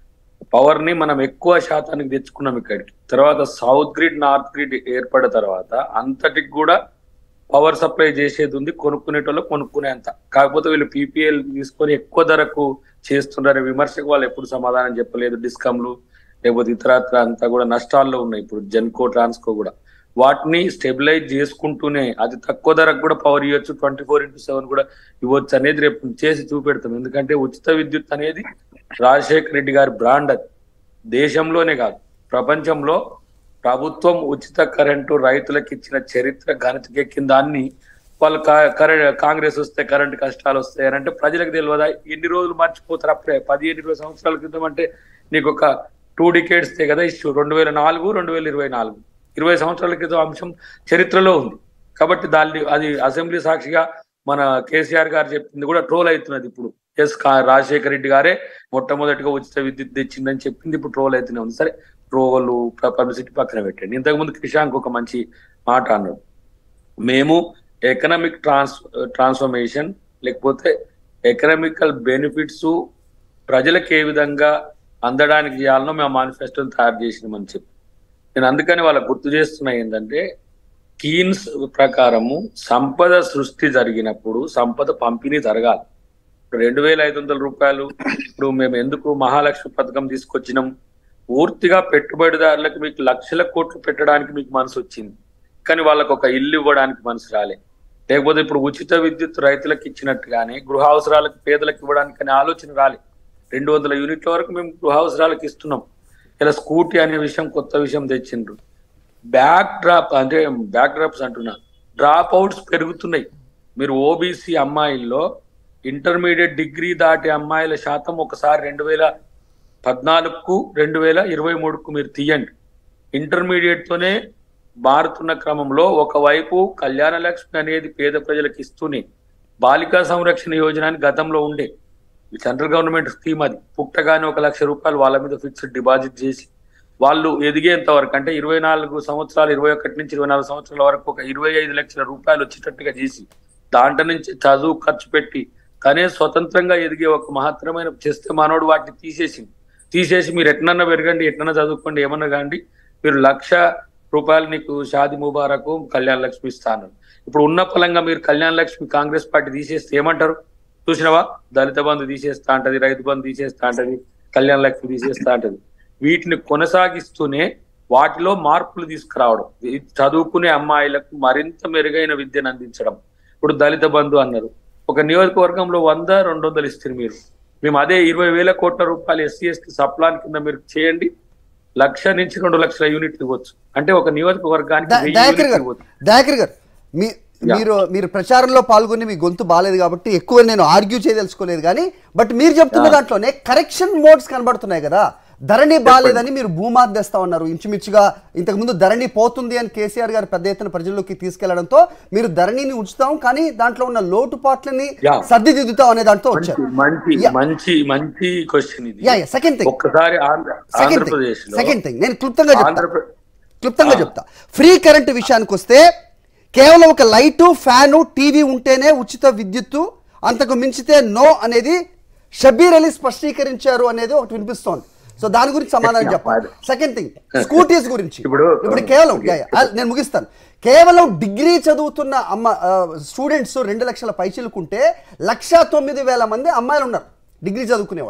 పవర్ ని మనం ఎక్కువ శాతానికి తెచ్చుకున్నాం ఇక్కడికి తర్వాత సౌత్ గ్రిడ్ నార్త్ గ్రిడ్ ఏర్పడిన తర్వాత అంతటికి కూడా పవర్ సప్లై చేసేది ఉంది కొనుక్కునేటోళ్ళు కొనుక్కునేంత కాకపోతే వీళ్ళు పీపీఎల్ తీసుకొని ఎక్కువ ధరకు చేస్తున్నారు విమర్శకు వాళ్ళు ఎప్పుడు సమాధానం చెప్పలేదు డిస్కమ్లు లేకపోతే ఇతరత్ర అంతా కూడా నష్టాల్లో ఉన్నాయి ఇప్పుడు జెన్కో ట్రాన్స్కో కూడా వాటిని స్టెబిలైజ్ చేసుకుంటూనే అది తక్కువ ధరకు కూడా పవర్ ఇవ్వచ్చు ట్వంటీ ఫోర్ ఇంటూ సెవెన్ కూడా ఇవ్వచ్చు అనేది రేపు చేసి చూపెడతాం ఎందుకంటే ఉచిత విద్యుత్ అనేది రాజశేఖర రెడ్డి గారి బ్రాండ్ అది దేశంలోనే కాదు ప్రపంచంలో ప్రభుత్వం ఉచిత కరెంటు రైతులకు ఇచ్చిన చరిత్ర ఘనతకెక్కిన దాన్ని వాళ్ళు కా- కరె- కాంగ్రెస్ వస్తే కరెంటు కష్టాలు వస్తాయి అని అంటే ప్రజలకు తెలియదా ఎన్ని రోజులు మర్చిపోతారు అప్పుడే పదిహేను ఇరవై సంవత్సరాల క్రితం అంటే నీకు ఒక టూ డికేడ్స్ కదా ఇష్యూ రెండు వేల నాలుగు రెండు వేల ఇరవై నాలుగు ఇరవై సంవత్సరాల క్రితం అంశం చరిత్రలో ఉంది కాబట్టి దాన్ని అది అసెంబ్లీ సాక్షిగా మన కేసీఆర్ గారు చెప్పింది కూడా ట్రోల్ అవుతున్నది ఇప్పుడు ఎస్ కా- రాజశేఖర రెడ్డి గారే మొట్టమొదటిగా ఉచిత విద్యుత్ తెచ్చిందని చెప్పింది ఇప్పుడు ట్రోల్ అవుతూనే ఉంది సరే ట్రోలు పబ్లిసిటీ పక్కన పెట్టండి ఇంతకుముందు క్రిషాంక్ ఒక మంచి మాట అన్నాడు మేము ఎకనామిక్ ట్రాన్స్ ట్రాన్స్ఫర్మేషన్ లేకపోతే ఎకనామికల్ బెనిఫిట్స్ ప్రజలకు ఏ విధంగా అందడానికి చేయాలనో మేము మేనిఫెస్టోని తయారు చేసినామని చెప్పి నేను అందుకని వాళ్ళకి గుర్తు చేస్తున్నా ఏంటంటే కీన్స్ ప్రకారము సంపద సృష్టి జరిగినప్పుడు సంపద పంపిణీ జరగాలి ఇప్పుడు రెండు వేల ఐదు వందల రూపాయలు ఇప్పుడు మేము ఎందుకు మహాలక్ష్మి పథకం తీసుకొచ్చినాం పూర్తిగా పెట్టుబడిదారులకు మీకు లక్షల కోట్లు పెట్టడానికి మీకు మనసు వచ్చింది కానీ వాళ్ళకు ఒక ఇల్లు ఇవ్వడానికి మనసు రాలే లేకపోతే ఇప్పుడు ఉచిత విద్యుత్ రైతులకు ఇచ్చినట్టుగానే గృహ అవసరాలకు పేదలకు ఇవ్వడానికి అనే ఆలోచన రాలే రెండు వందల యూనిట్ల వరకు మేము గృహ అవసరాలకు ఇస్తున్నాం ఇలా స్కూటీ అనే విషయం కొత్త విషయం తెచ్చిండ్రు బ్యాక్ డ్రాప్ అంటే బ్యాక్ డ్రాప్స్ అంటున్నా డ్రాప్ అవుట్స్ పెరుగుతున్నాయి మీరు ఓబీసీ అమ్మాయిల్లో ఇంటర్మీడియట్ డిగ్రీ దాటి అమ్మాయిల శాతం ఒకసారి రెండు వేల పద్నాలుగుకు రెండు వేల ఇరవై మూడుకు మీరు తీయండి ఇంటర్మీడియట్ తోనే మారుతున్న క్రమంలో ఒకవైపు కళ్యాణ లక్ష్మి అనేది పేద ప్రజలకు ఇస్తూనే బాలికా సంరక్షణ యోజన అని గతంలో ఉండే సెంట్రల్ గవర్నమెంట్ స్కీమ్ అది పుట్టగానే ఒక లక్ష రూపాయలు వాళ్ళ మీద ఫిక్స్డ్ డిపాజిట్ చేసి వాళ్ళు ఎదిగేంత వరకు అంటే ఇరవై నాలుగు సంవత్సరాలు ఇరవై ఒకటి నుంచి ఇరవై నాలుగు సంవత్సరాల వరకు ఒక ఇరవై ఐదు లక్షల రూపాయలు వచ్చేటట్టుగా చేసి దాంట్లో నుంచి చదువు ఖర్చు పెట్టి తనే స్వతంత్రంగా ఎదిగే ఒక మహత్తరమైన చేస్తే మనోడు వాటిని తీసేసింది తీసేసి మీరు ఎట్నన్నా పెరగండి ఎట్నన్నా చదువుకోండి ఏమన్నా కాండి మీరు లక్ష రూపాయలు నీకు షాది ముబారకు కళ్యాణ లక్ష్మి ఇస్తాను ఇప్పుడు ఉన్న ఫలంగా మీరు కళ్యాణ లక్ష్మి కాంగ్రెస్ పార్టీ తీసేస్తే ఏమంటారు చూసినవా దళిత బంధు తీసేస్తా అంటది రైతు బంధు తీసేస్తా అంటది కళ్యాణ లక్ష్మి తీసేస్తా అంటది వీటిని కొనసాగిస్తూనే వాటిలో మార్పులు తీసుకురావడం ఈ చదువుకునే అమ్మాయిలకు మరింత మెరుగైన విద్యను అందించడం ఇప్పుడు దళిత బంధు అన్నారు ఒక నియోజకవర్గంలో వంద రెండు వందలు ఇస్తారు మీరు మేము అదే ఇరవై వేల కోట్ల రూపాయలు ఎస్సీ ఎస్టీ సప్లాన్ కింద మీరు చేయండి లక్ష నుంచి రెండు లక్షల యూనిట్లు ఇవ్వచ్చు అంటే ఒక నియోజకవర్గానికి ద- వెయ్యి దయాకర్ యూనిట్లు గారు ఇవ్వచ్చు దయాకర్ గారు మీ మీరు మీరు ప్రచారంలో పాల్గొని మీ గొంతు బాగాలేదు కాబట్టి ఎక్కువ నేను ఆర్గ్యూ చేయదలుచుకోలేదు కానీ బట్ మీరు చెప్తున్న దాంట్లోనే కరెక్షన్ మోడ్స్ కనబడుతున్నాయి కదా ధరణి బాగాలేదని మీరు భూమాత తెస్తా ఉన్నారు ఇంచుమించుగా ఇంతకుముందు ధరణి పోతుంది అని కేసీఆర్ గారు పెద్ద ఎత్తున ప్రజల్లోకి తీసుకెళ్లడంతో మీరు ధరణిని ఉంచుతాం కానీ దాంట్లో ఉన్న లోటుపాట్లని Yeah. సర్దిదిద్దుతాం అనే దాంతో వచ్చారు మంచి Yeah. మంచి మంచి క్వశ్చన్ ఇది యా యా సెకండ్ థింగ్ ఒక్కసారి ఆంధ్ర సెకండ్ థింగ్ ఆంధ్రప్రదేశ్ లో సెకండ్ థింగ్ నేను క్లుప్తంగా చెప్తా ఆంధ్రప్ర- క్లుప్తంగా ఆ. చెప్తా ఫ్రీ కరెంట్ విషయానికి వస్తే కేవలం ఒక లైటు ఫ్యాను టీవీ ఉంటేనే ఉచిత విద్యుత్తు అంతకు మించితే నో అనేది షబీర్ అలీ స్పష్టీకరించారు అనేది ఒకటి వినిపిస్తోంది సో దాని గురించి సమాధానం చెప్పాలి సెకండ్ థింగ్ స్కూటీస్ గురించి ఇప్పుడు- ఇప్పుడు కేవలం యా, యా, ఆ, నేను ముగిస్తాను కేవలం డిగ్రీ చదువుతున్న అమ్మ స్టూడెంట్స్ రెండు లక్షల పైచిలుకుంటే లక్ష తొమ్మిది వేల మంది అమ్మాయిలు ఉన్నారు డిగ్రీ చదువుకునేవాళ్ళు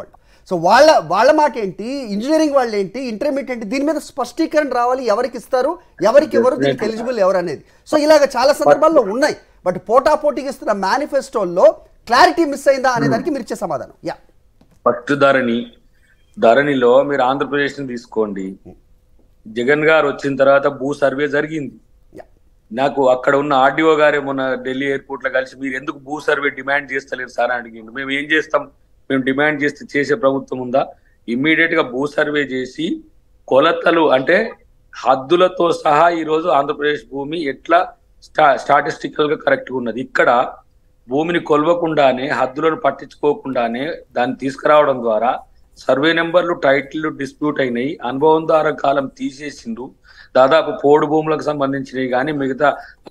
సో వాళ్ళ వాళ్ళ మాట ఏంటి ఇంజనీరింగ్ వాళ్ళు ఏంటి ఇంటర్మీడియట్ ఏంటి దీని మీద స్పష్టీకరణ రావాలి ఎవరికి ఇస్తారు ఎవరికి ఎవరు దీనికి ఎలిజిబుల్ ఎవరు అనేది సో ఇలాగ చాలా సందర్భాల్లో ఉన్నాయి బట్ పోటా పోటీకి ఇస్తున్న మేనిఫెస్టోల్లో క్లారిటీ మిస్ అయిందా అనే దానికి మీరు ఇచ్చే సమాధానం యా ఫస్ట్ ధరణి ధరణిలో మీరు ఆంధ్రప్రదేశ్ ని తీసుకోండి జగన్ గారు వచ్చిన తర్వాత భూ సర్వే జరిగింది యా నాకు అక్కడ ఉన్న ఆర్డీఓ గారే మొన్న ఢిల్లీ ఎయిర్పోర్ట్ లో కలిసి మీరు ఎందుకు భూ సర్వే డిమాండ్ చేస్తలేరు సార్ అని అడిగిండు మేము ఏం చేస్తాం మేము డిమాండ్ చేస్తే చేసే ప్రభుత్వం ఉందా ఇమ్మీడియట్ గా భూ సర్వే చేసి కొలతలు అంటే హద్దులతో సహా ఈ రోజు ఆంధ్రప్రదేశ్ భూమి ఎట్లా స్టా స్టాటిస్టికల్ గా కరెక్ట్ గా ఉన్నది ఇక్కడ భూమిని కొలవకుండానే హద్దులను పట్టించుకోకుండానే దాన్ని తీసుకురావడం ద్వారా సర్వే నెంబర్లు టైటిల్ డిస్ప్యూట్ అయినాయి అనుభవం ద్వారా కాలం తీసేసిండు దాదాపు పోడు భూములకు సంబంధించినవి కానీ మిగతా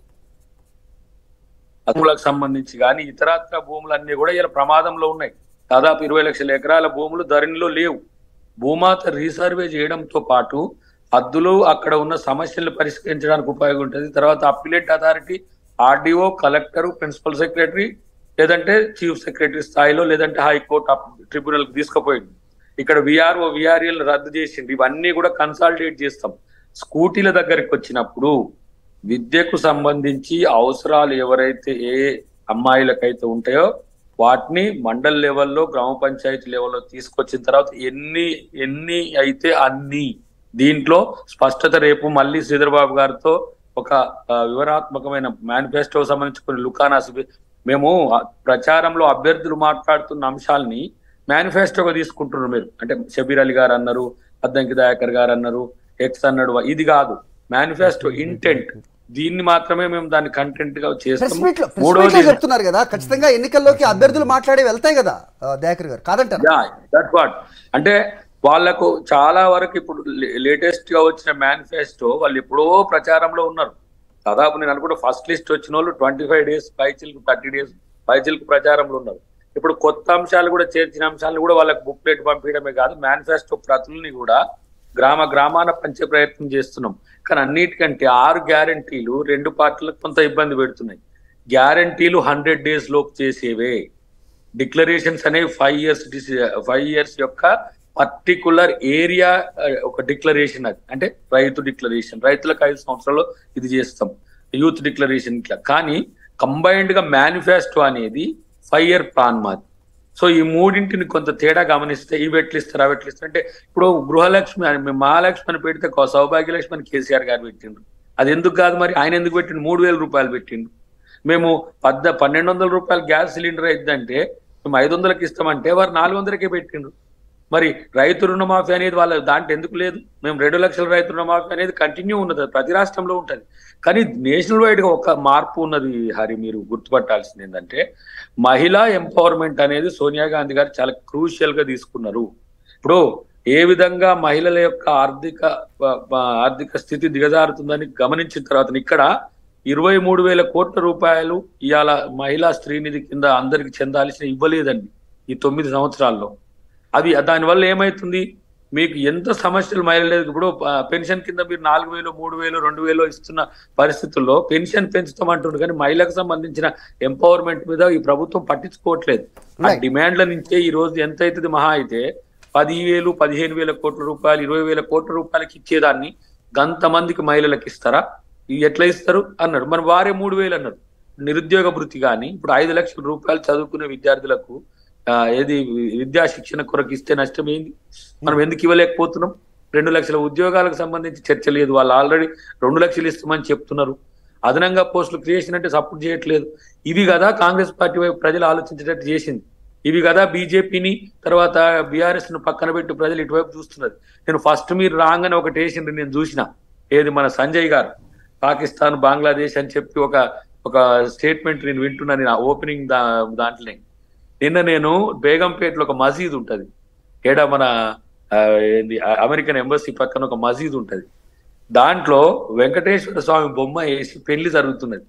భూములకు సంబంధించి కానీ ఇతరత్ర భూములన్నీ కూడా ఇలా ప్రమాదంలో ఉన్నాయి దాదాపు ఇరవై లక్షల ఎకరాల భూములు ధరణిలో లేవు భూమాత రీసర్వే చేయడంతో పాటు హద్దులు అక్కడ ఉన్న సమస్యలను పరిష్కరించడానికి ఉపయోగం ఉంటుంది తర్వాత appellate authority RDO collector principal secretary లేదంటే చీఫ్ సెక్రటరీ స్థాయిలో లేదంటే హైకోర్టు ట్రిబ్యునల్ తీసుకుపోయింది ఇక్కడ విఆర్ఓ విఆర్ఎల్ రద్దు చేసింది ఇవన్నీ కూడా కన్సాలిడేట్ చేస్తాం స్కూటీల దగ్గరికి వచ్చినప్పుడు విద్యకు సంబంధించి అవసరాలు ఎవరైతే ఏ అమ్మాయిలకైతే ఉంటాయో వాటిని మండల్ లెవెల్లో గ్రామ పంచాయతీ లెవెల్లో తీసుకొచ్చిన తర్వాత ఎన్ని ఎన్ని అయితే అన్ని దీంట్లో స్పష్టత రేపు మళ్ళీ శ్రీధర్బాబు గారితో ఒక ఆ, వివరాత్మకమైన మేనిఫెస్టో సంబంధించి కొన్ని లుకానాస్ మేము ఆ ప్రచారంలో అభ్యర్థులు మాట్లాడుతున్న అంశాలని మేనిఫెస్టోగా తీసుకుంటున్నారు మీరు అంటే షబీర్ అలీ గారు అన్నారు అద్దంకి దయాకర్ గారు అన్నారు ఎక్స్ అన్నాడు ఇది కాదు మేనిఫెస్టో ఇంటెంట్ దీన్ని మాత్రమే మేము దాన్ని కంటెంట్ గా ప్రెస్ చేస్తాము మీట్ లో ప్రెస్ మీట్ లో మూడోది చెప్తున్నారు కదా ఖచ్చితంగా ఎన్నికల్లోకి అభ్యర్థులు మాట్లాడే వెళ్తాయి కదా ఆ, దయాకర్ గారు కాదంటారా యా దట్ వాట్ అంటే వాళ్ళకు చాలా వరకు ఇప్పుడు లేటెస్ట్ గా వచ్చిన మేనిఫెస్టో వాళ్ళు ఎప్పుడో ప్రచారంలో ఉన్నారు దాదాపు నేను అనుకుంటే ఫస్ట్ లిస్ట్ వచ్చిన వాళ్ళు ట్వంటీ ఫైవ్ డేస్ పైచిల్కు థర్టీ డేస్ పైచిల్కు ప్రచారంలో ఉన్నారు ఇప్పుడు కొత్త అంశాలు కూడా చేర్చిన అంశాలను కూడా వాళ్ళకి బుక్లెట్ పంపించడమే కాదు మేనిఫెస్టో ప్రతుల్ని కూడా గ్రామ గ్రామాన పంచే ప్రయత్నం చేస్తున్నాం కానీ అన్నిటికంటే ఆరు గ్యారంటీలు రెండు పార్టీలకు కొంత ఇబ్బంది పెడుతున్నాయి గ్యారంటీలు హండ్రెడ్ డేస్ లోపు చేసేవే డిక్లరేషన్స్ అనేవి ఫైవ్ ఇయర్స్ ఫైవ్ ఇయర్స్ యొక్క పర్టికులర్ ఏరియా ఒక డిక్లరేషన్ అది అంటే రైతు డిక్లరేషన్ రైతులకు ఐదు సంవత్సరాలు ఇది చేస్తాం యూత్ డిక్లరేషన్ ఇట్లా కానీ కంబైన్డ్ గా మేనిఫెస్టో అనేది ఫైవ్ ఇయర్ ప్లాన్ మాది సో ఈ మూడింటిని కొంత తేడా గమనిస్తే ఇవి ఎట్లు ఇస్తారు అవి ఎట్లు ఇస్తారు అంటే ఇప్పుడు గృహలక్ష్మి అని మేము మహాలక్ష్మి అని పెడితే కో- సౌభాగ్యలక్ష్మి అని కేసీఆర్ గారు పెట్టిండ్రు అది ఎందుకు కాదు మరి ఆయన ఎందుకు పెట్టిండు మూడు వేల రూపాయలు పెట్టిండు మేము పద్ద పన్నెండు వందల రూపాయలు గ్యాస్ సిలిండర్ అయిద్దంటే మేము ఐదు వందలకి ఇస్తామంటే వారు నాలుగు వందలకే పెట్టిండ్రు మరి రైతు రుణమాఫీ అనేది వాళ్ళ దాంట్లో ఎందుకు లేదు మేము రెండు లక్షల రైతు రుణమాఫీ అనేది కంటిన్యూ ఉన్నది అది ప్రతి రాష్ట్రంలో ఉంటది కానీ నేషనల్ వైడ్ గా ఒక మార్పు ఉన్నది హరి మీరు గుర్తుపట్టాల్సింది ఏంటంటే మహిళా ఎంపవర్మెంట్ అనేది సోనియా గాంధీ గారు చాలా క్రూషియల్ గా తీసుకున్నారు ఇప్పుడు ఏ విధంగా మహిళల యొక్క ఆర్థిక ఆ, ఆ, ఆర్థిక స్థితి దిగజారుతుందని గమనించిన తర్వాత ఇక్కడ ఇరవై మూడు వేల కోట్ల రూపాయలు ఇవాళ మహిళా స్త్రీనిధి కింద అందరికి చెందాల్సిన ఇవ్వలేదండి ఈ తొమ్మిది సంవత్సరాల్లో అది దానివల్ల ఏమైతుంది మీకు ఎంత సమస్యలు మహిళలేదు ఇప్పుడు ఆ, పెన్షన్ కింద మీరు నాలుగు వేలు మూడు వేలు రెండు వేలు ఇస్తున్న పరిస్థితుల్లో పెన్షన్ పెంచుతామంటుండ్రు కానీ మహిళలకు సంబంధించిన ఎంపవర్మెంట్ మీద ఈ ప్రభుత్వం పట్టించుకోవట్లేదు ఆ Right. డిమాండ్ల నుంచే ఈ రోజు ఎంత అవుతుంది మహా అయితే పది వేలు పదిహేను వేల కోట్ల రూపాయలు ఇరవై వేల కోట్ల రూపాయలకి ఇచ్చేదాన్ని గంత మందికి మహిళలకు ఇస్తారా ఇవి ఎట్లా ఇస్తారు అన్నాడు మరి వారే మూడు వేలు అన్నారు నిరుద్యోగ భృతి కానీ ఇప్పుడు ఐదు లక్షల రూపాయలు చదువుకునే విద్యార్థులకు ఆ, ఏది విద్యా శిక్షణ కొరకు ఇస్తే నష్టం ఏంది మనం ఎందుకు ఇవ్వలేకపోతున్నాం రెండు లక్షల ఉద్యోగాలకు సంబంధించి చర్చ లేదు వాళ్ళు ఆల్రెడీ రెండు లక్షలు ఇస్తామని చెప్తున్నారు అదనంగా పోస్టులు క్రియేషన్ అంటే సపోర్ట్ చేయట్లేదు ఇవి కదా కాంగ్రెస్ పార్టీ వైపు ప్రజలు ఆలోచించేటట్టు చేసింది ఇవి కదా బీజేపీని తర్వాత బీఆర్ఎస్ ను పక్కన పెట్టి ప్రజలు ఇటువైపు చూస్తున్నారు నేను ఫస్ట్ మీరు రాగానే ఒకటి వేసిండ్రు నేను చూసిన ఏది మన సంజయ్ గారు పాకిస్తాన్ బంగ్లాదేశ్ అని చెప్పి ఒక ఒక స్టేట్మెంట్ నేను వింటున్నాను నేను ఓపెనింగ్ దా దాంట్లోనే నిన్న నేను బేగంపేటలో ఒక మసీద్ ఉంటది ఏడా మన ఆ, ఏంది ఆ, అమెరికన్ ఎంబసీ పక్కన ఒక మసీద్ ఉంటది దాంట్లో వెంకటేశ్వర స్వామి బొమ్మ వేసి పెళ్లి జరుగుతున్నది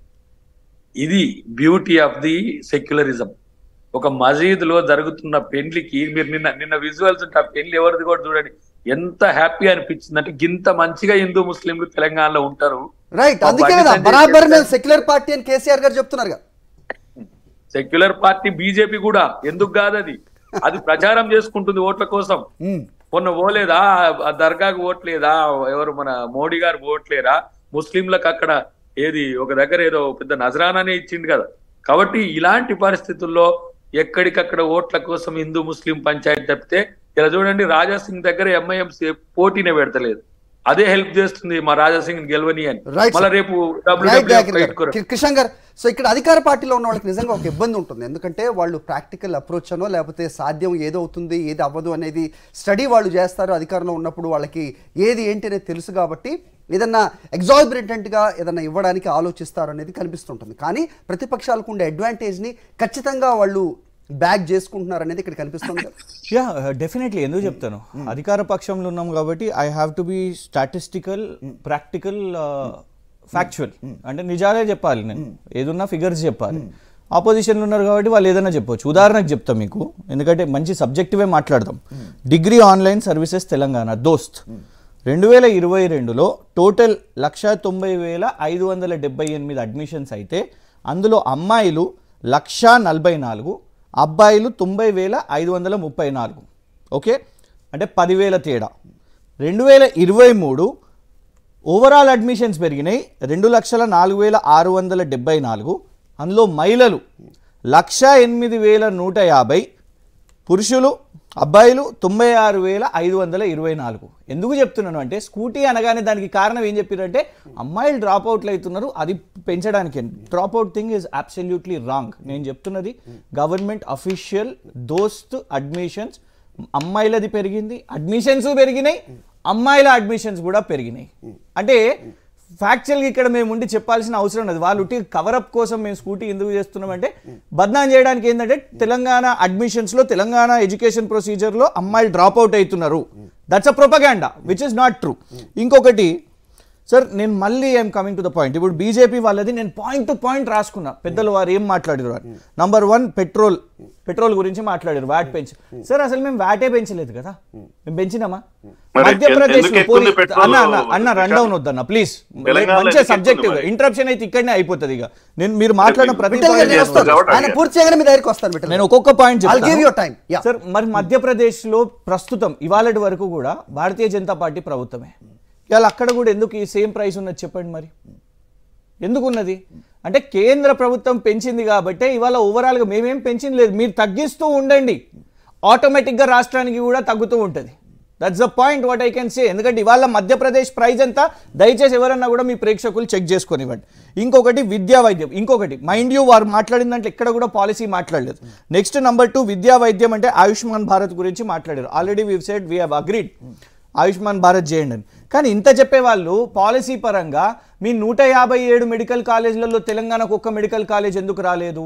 ఇది బ్యూటీ ఆఫ్ ది సెక్యులరిజం ఒక మసీద్ లో జరుగుతున్న పెళ్లికి మీరు నిన్న నిన్న విజువల్స్ ఉంటే ఆ పెళ్లి ఎవరిది కూడా చూడండి ఎంత హ్యాపీ అనిపించింది అంటే ఇంత మంచిగా హిందూ ముస్లింలు తెలంగాణలో ఉంటారు రైట్ మా అందుకే బండి కదా సంజయ్ బరాబర్ మేము చెప్పారు. సెక్యులర్ పార్టీ అని కేసీఆర్ గారు చెప్తున్నారు కదా సెక్యులర్ పార్టీ బీజేపీ కూడా ఎందుకు కాదు అది అది ప్రచారం చేసుకుంటుంది ఓట్ల కోసం మొన్న పోలేదా ఆ దర్గాకు ఓట్లేదా ఎవరు మన మోడీ గారు ఓట్లేరా ముస్లింలకు అక్కడ ఏది ఒక దగ్గర ఏదో పెద్ద నజరానానే ఇచ్చింది కదా కాబట్టి ఇలాంటి పరిస్థితుల్లో ఎక్కడికక్కడ ఓట్ల కోసం హిందూ ముస్లిం పంచాయతీ తప్పితే ఇలా చూడండి రాజా సింగ్ దగ్గర ఎంఐఎం పోటీనే పెడతలేదు అదే హెల్ప్ చేస్తుంది మా రాజా సింగ్ గెలవని అని Right, మళ్ళీ sir. రేపు రైట్ దయాకర్ డబ్ల్యూడబ్ల్యూ గారు. కి- కిషన్ గారు సో ఇక్కడ అధికార పార్టీలో ఉన్న వాళ్ళకి నిజంగా ఒక ఇబ్బంది ఉంటుంది ఎందుకంటే వాళ్ళు ప్రాక్టికల్ అప్రోచ్ అనో లేకపోతే సాధ్యం ఏది అవుతుంది ఏది అవ్వదు అనేది స్టడీ వాళ్ళు చేస్తారు అధికారంలో ఉన్నప్పుడు వాళ్ళకి ఏది ఏంటి అనేది తెలుసు కాబట్టి ఏదన్నా ఎగ్జాబిరెంటెంట్గా ఏదన్నా ఇవ్వడానికి ఆలోచిస్తారు అనేది కనిపిస్తుంటుంది కానీ ప్రతిపక్షాలకు ఉండే అడ్వాంటేజ్ని ఖచ్చితంగా వాళ్ళు బ్యాక్ చేసుకుంటున్నారు అనేది ఇక్కడ కనిపిస్తుంది కదా యా డెఫినెట్లీ ఎందుకు చెప్తాను అధికార పక్షంలో ఉన్నాం కాబట్టి I have to be statistical practical factual అంటే నిజాలే చెప్పాలి నేను ఏదున్నా ఫిగర్స్ చెప్పాలి ఆపోజిషన్లో ఉన్నారు కాబట్టి వాళ్ళు ఏదైనా చెప్పొచ్చు ఉదాహరణకు చెప్తా మీకు ఎందుకంటే మంచి సబ్జెక్టివే మాట్లాడదాం డిగ్రీ ఆన్లైన్ సర్వీసెస్ తెలంగాణ దోస్త్ రెండు వేల ఇరవై రెండులో టోటల్ లక్ష తొంభై వేల ఐదు వందల డెబ్బై ఎనిమిది అడ్మిషన్స్ అయితే అందులో అమ్మాయిలు లక్ష నలభై నాలుగు అబ్బాయిలు తొంభై వేల ఐదు వందల ముప్పై నాలుగు ఓకే అంటే పదివేల తేడా రెండు వేల ఇరవై మూడు ఓవరాల్ అడ్మిషన్స్ పెరిగినాయి రెండు లక్షల నాలుగు వేల ఆరు వందల డెబ్బై నాలుగు అందులో మహిళలు లక్ష ఎనిమిది వేల నూట యాభై పురుషులు అబ్బాయిలు తొంభై ఆరు వేల ఐదు వందల ఇరవై నాలుగు ఎందుకు చెప్తున్నాను అంటే స్కూటీ అనగానే దానికి కారణం ఏం చెప్పారంటే అమ్మాయిలు డ్రాప్ అవుట్లు అవుతున్నారు అది పెంచడానికి drop out thing is absolutely wrong నేను చెప్తున్నది గవర్నమెంట్ అఫీషియల్ దోస్త్ అడ్మిషన్స్ అమ్మాయిలది పెరిగింది అడ్మిషన్స్ పెరిగినాయి అమ్మాయిల అడ్మిషన్స్ కూడా పెరిగినాయి అంటే ఫ్యాక్చువల్గా ఇక్కడ మేము ఉండి చెప్పాల్సిన అవసరం లేదు వాళ్ళు ఉట్టి కవరప్ కోసం మేము స్కూటీ ఎందుకు చేస్తున్నామంటే బద్నాం చేయడానికి ఏంటంటే తెలంగాణ అడ్మిషన్స్లో తెలంగాణ ఎడ్యుకేషన్ ప్రొసీజర్లో అమ్మాయిలు డ్రాప్ అవుట్ అవుతున్నారు that's a propaganda which is not true ఇంకొకటి సార్ నేను మళ్ళీ I'm coming to the point ఇప్పుడు బీజేపీ వాళ్ళది నేను పాయింట్ టు పాయింట్ రాసుకున్నా పెద్దలు వారు ఏం మాట్లాడారు వారు నంబర్ వన్ పెట్రోల్ పెట్రోల్ గురించి మాట్లాడారు వ్యాట్ పెంచి సార్ అసలు మేము వ్యాటే పెంచలేదు కదా మేము పెంచినామా మరి మధ్యప్రదేశ్ ఎందుకు లో ఎక్కువ ఉంది పోనీ- పెట్రోల్? అన్న అన్న అన్న రన్ డౌన్ వద్దన్న ప్లీజ్ తెలంగాణలో మంచి ఎందుకు సబ్జెక్టివ్ ఎక్కువ ఉంది మరి? ఇంటరప్షన్ అయితే ఇక్కడనే అయిపోతుంది ఇక నేను మీరు మాట్లాడిన ప్రతి విఠల్ గారు point నేను చేస్తాను. వస్తాను కాబట్టి ఆయన పూర్తి చేయగానే మీ దగ్గరికి వస్తాను విఠల్ నేను ఒక్కొక్క point I'll give you time. Yeah. Sir మరి మధ్యప్రదేశ్ లో ప్రస్తుతం ఇవాళటి వరకు కూడా భారతీయ జనతా పార్టీ ప్రభుత్వమే ఇవాళ అక్కడ కూడా ఎందుకు ఈ సేమ్ ప్రైస్ ఉన్నది చెప్పండి మరి ఎందుకు ఉన్నది అంటే కేంద్ర ప్రభుత్వం పెంచింది కాబట్టి ఇవాళ ఓవరాల్గా మేమేం పెంచింది లేదు మీరు తగ్గిస్తూ ఉండండి ఆటోమేటిక్గా రాష్ట్రానికి కూడా తగ్గుతూ ఉంటుంది that's the point what I can say ఎందుకంటే ఇవాళ మధ్యప్రదేశ్ ప్రైజ్ అంతా దయచేసి ఎవరన్నా కూడా మీ ప్రేక్షకులు చెక్ చేసుకొనివ్వండి ఇంకొకటి విద్యా వైద్యం ఇంకొకటి మైండ్ యూ వారు మాట్లాడిన దాంట్లో ఎక్కడ కూడా పాలసీ మాట్లాడలేదు నెక్స్ట్ నంబర్ టూ విద్యా వైద్యం అంటే ఆయుష్మాన్ భారత్ గురించి మాట్లాడారు already we said we have agreed Ayushman Bharat చేయండి అని కానీ ఇంత చెప్పే వాళ్ళు పాలసీ పరంగా మీ నూట యాభై ఏడు మెడికల్ కాలేజీలలో తెలంగాణకు ఒక్క మెడికల్ కాలేజ్ ఎందుకు రాలేదు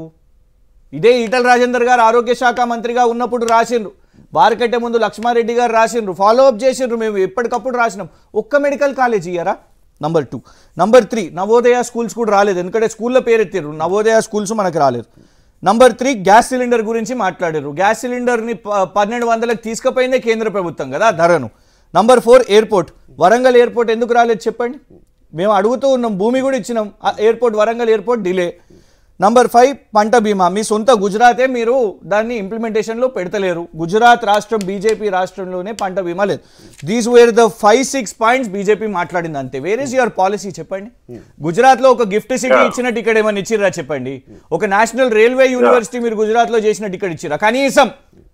ఇదే ఈటల రాజేందర్ గారు ఆరోగ్య శాఖ మంత్రిగా ఉన్నప్పుడు రాసిండ్రు వారికంటే ముందు లక్ష్మారెడ్డి గారు రాసిండ్రు ఫాలో అప్ చేసిండ్రు మేము ఎప్పటికప్పుడు రాసినాం ఒక్క మెడికల్ కాలేజ్ ఇయ్యారా number two number three Navodaya schools కూడా రాలేదు ఎందుకంటే స్కూల్లో పేరెత్తారు నవోదయ స్కూల్స్ మనకు రాలేదు నంబర్ త్రీ గ్యాస్ సిలిండర్ గురించి మాట్లాడారు గ్యాస్ సిలిండర్ని ప- పన్నెండు వందలకు తీసుకుపోయిందే కేంద్ర ప్రభుత్వం కదా ధరను number four airport Warangal airport ఎందుకు రాలేదు చెప్పండి మేము అడుగుతూ ఉన్నాం భూమి కూడా ఇచ్చినాం ఆ airport Warangal airport delay number five పంట బీమా మీ సొంత గుజరాతే మీరు దాన్ని ఇంప్లిమెంటేషన్లో పెడతలేరు గుజరాత్ రాష్ట్రం బీజేపీ రాష్ట్రంలోనే పంట బీమా లేదు these were the five six points BJP మాట్లాడింది అంతే వేర్ ఇస్ యువర్ పాలసీ చెప్పండి గుజరాత్లో ఒక గిఫ్ట్ సిటీ ఇచ్చినట్టు ఇక్కడ ఏమైనా ఇచ్చిర్రా చెప్పండి ఒక నేషనల్ రైల్వే యూనివర్సిటీ మీరు గుజరాత్లో చేసినట్టు ఇక్కడ ఇచ్చిరా కనీసం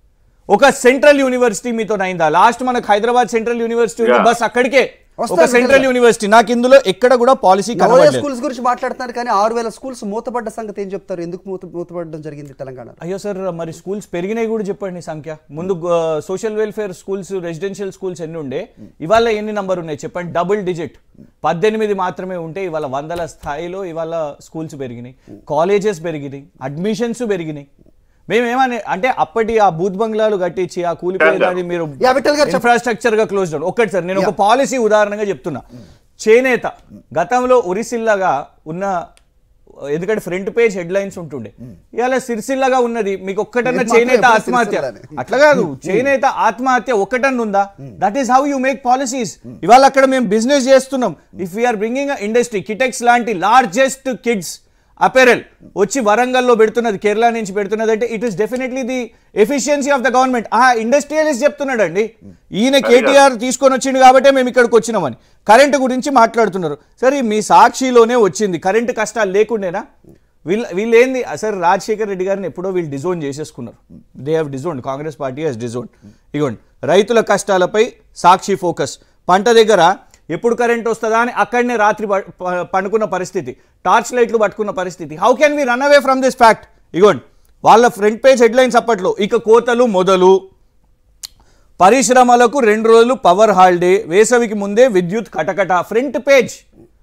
ఒక సెంట్రల్ యూనివర్సిటీ మీతో అయిందా లాస్ట్ మనకు హైదరాబాద్ సెంట్రల్ యూనివర్సిటీ ఉంది Yeah. బస్ అక్కడికే ఒక వస్తారు సెంట్రల్ కదా. యూనివర్సిటీ నాకు ఇందులో ఎక్కడ కూడా పాలసీ నవోదయ కనబడలేదు స్కూల్స్ గురించి మాట్లాడుతున్నారు కానీ ఆరు వేల స్కూల్స్ మూతపడ్డ సంగతి ఏం చెప్తారు ఎందుకు మూత మూతపడడం జరిగింది తెలంగాణ అయ్యో సార్ మరి స్కూల్స్ పెరిగినాయి కూడా చెప్పండి సంఖ్య ముందు social welfare schools residential schools ఎన్ని ఉండే ఇవాళ ఎన్ని నంబర్ ఉన్నాయి చెప్పండి డబుల్ డిజిట్ పద్దెనిమిది మాత్రమే ఉంటే ఇవాళ వందల స్థాయిలో ఇవాళ స్కూల్స్ పెరిగినాయి కాలేజెస్ పెరిగినాయి అడ్మిషన్స్ పెరిగినాయి మేమేమని అంటే అప్పటి ఆ బూత్ బంగ్లాలు కట్టించి ఆ కూలిపోయేదాన్ని మీరు యా, విఠల్ గారు చెప్పండి. ఇన్ఫ్రాస్ట్రక్చర్ గా క్లోజ్ డౌన్ ఒక్కటి సార్ నేను ఒక పాలసీ ఉదాహరణగా చెప్తున్నా చేనేత గతంలో ఉరిసిల్లగా ఉన్న ఎందుకంటే ఫ్రంట్ పేజ్ హెడ్ లైన్స్ ఉంటుండే ఇవాళ సిరిసిల్లగా ఉన్నది మీకు ఒక్కటన్నా మీరు చేనేత మాత్రం ఆత్మహత్య సిరిసిల్లానే. అట్లా కాదు చేనేత ఆత్మహత్య ఒక్కటన్నా ఉందా that is how you make policies ఇవాళ అక్కడ మేము బిజినెస్ చేస్తున్నాం if we're bringing industry Kitex లాంటి లార్జెస్ట్ కిడ్స్ అపెరల్ వచ్చి వరంగల్లో పెడుతున్నది కేరళ నుంచి పెడుతున్నది అంటే it is definitely the efficiency of the government ఆ ఇండస్ట్రియలిస్ట్ చెప్తున్నాడండి ఈయన కేటీఆర్ తీసుకొని వచ్చిండు కాబట్టే మేము ఇక్కడికి వచ్చినామని కరెంటు గురించి మాట్లాడుతున్నారు సరే మీ సాక్షిలోనే వచ్చింది కరెంటు కష్టాలు లేకుండేనా వీళ్ళు వీళ్ళు ఏంది సార్ రాజశేఖర్ రెడ్డి గారిని ఎప్పుడో వీళ్ళు డిజోన్ చేసేసుకున్నారు దే హ్యావ్ డిజోన్ కాంగ్రెస్ పార్టీ హెస్ డిజోన్ ఇగోండి రైతుల కష్టాలపై సాక్షి ఫోకస్ పంట దగ్గర ఎప్పుడు కరెంట్ వస్తుందా అని అక్కడనే రాత్రి ప- ప- పండుకున్న పరిస్థితి టార్చ్ లైట్లు పట్టుకున్న పరిస్థితి how can we run away from this fact ఇగోండి వాళ్ళ ఫ్రంట్ పేజ్ హెడ్లైన్స్ అప్పట్లో ఇక కోతలు మొదలు పరిశ్రమలకు రెండు రోజులు పవర్ హాలిడే వేసవికి ముందే విద్యుత్ కటకట ఫ్రంట్ పేజ్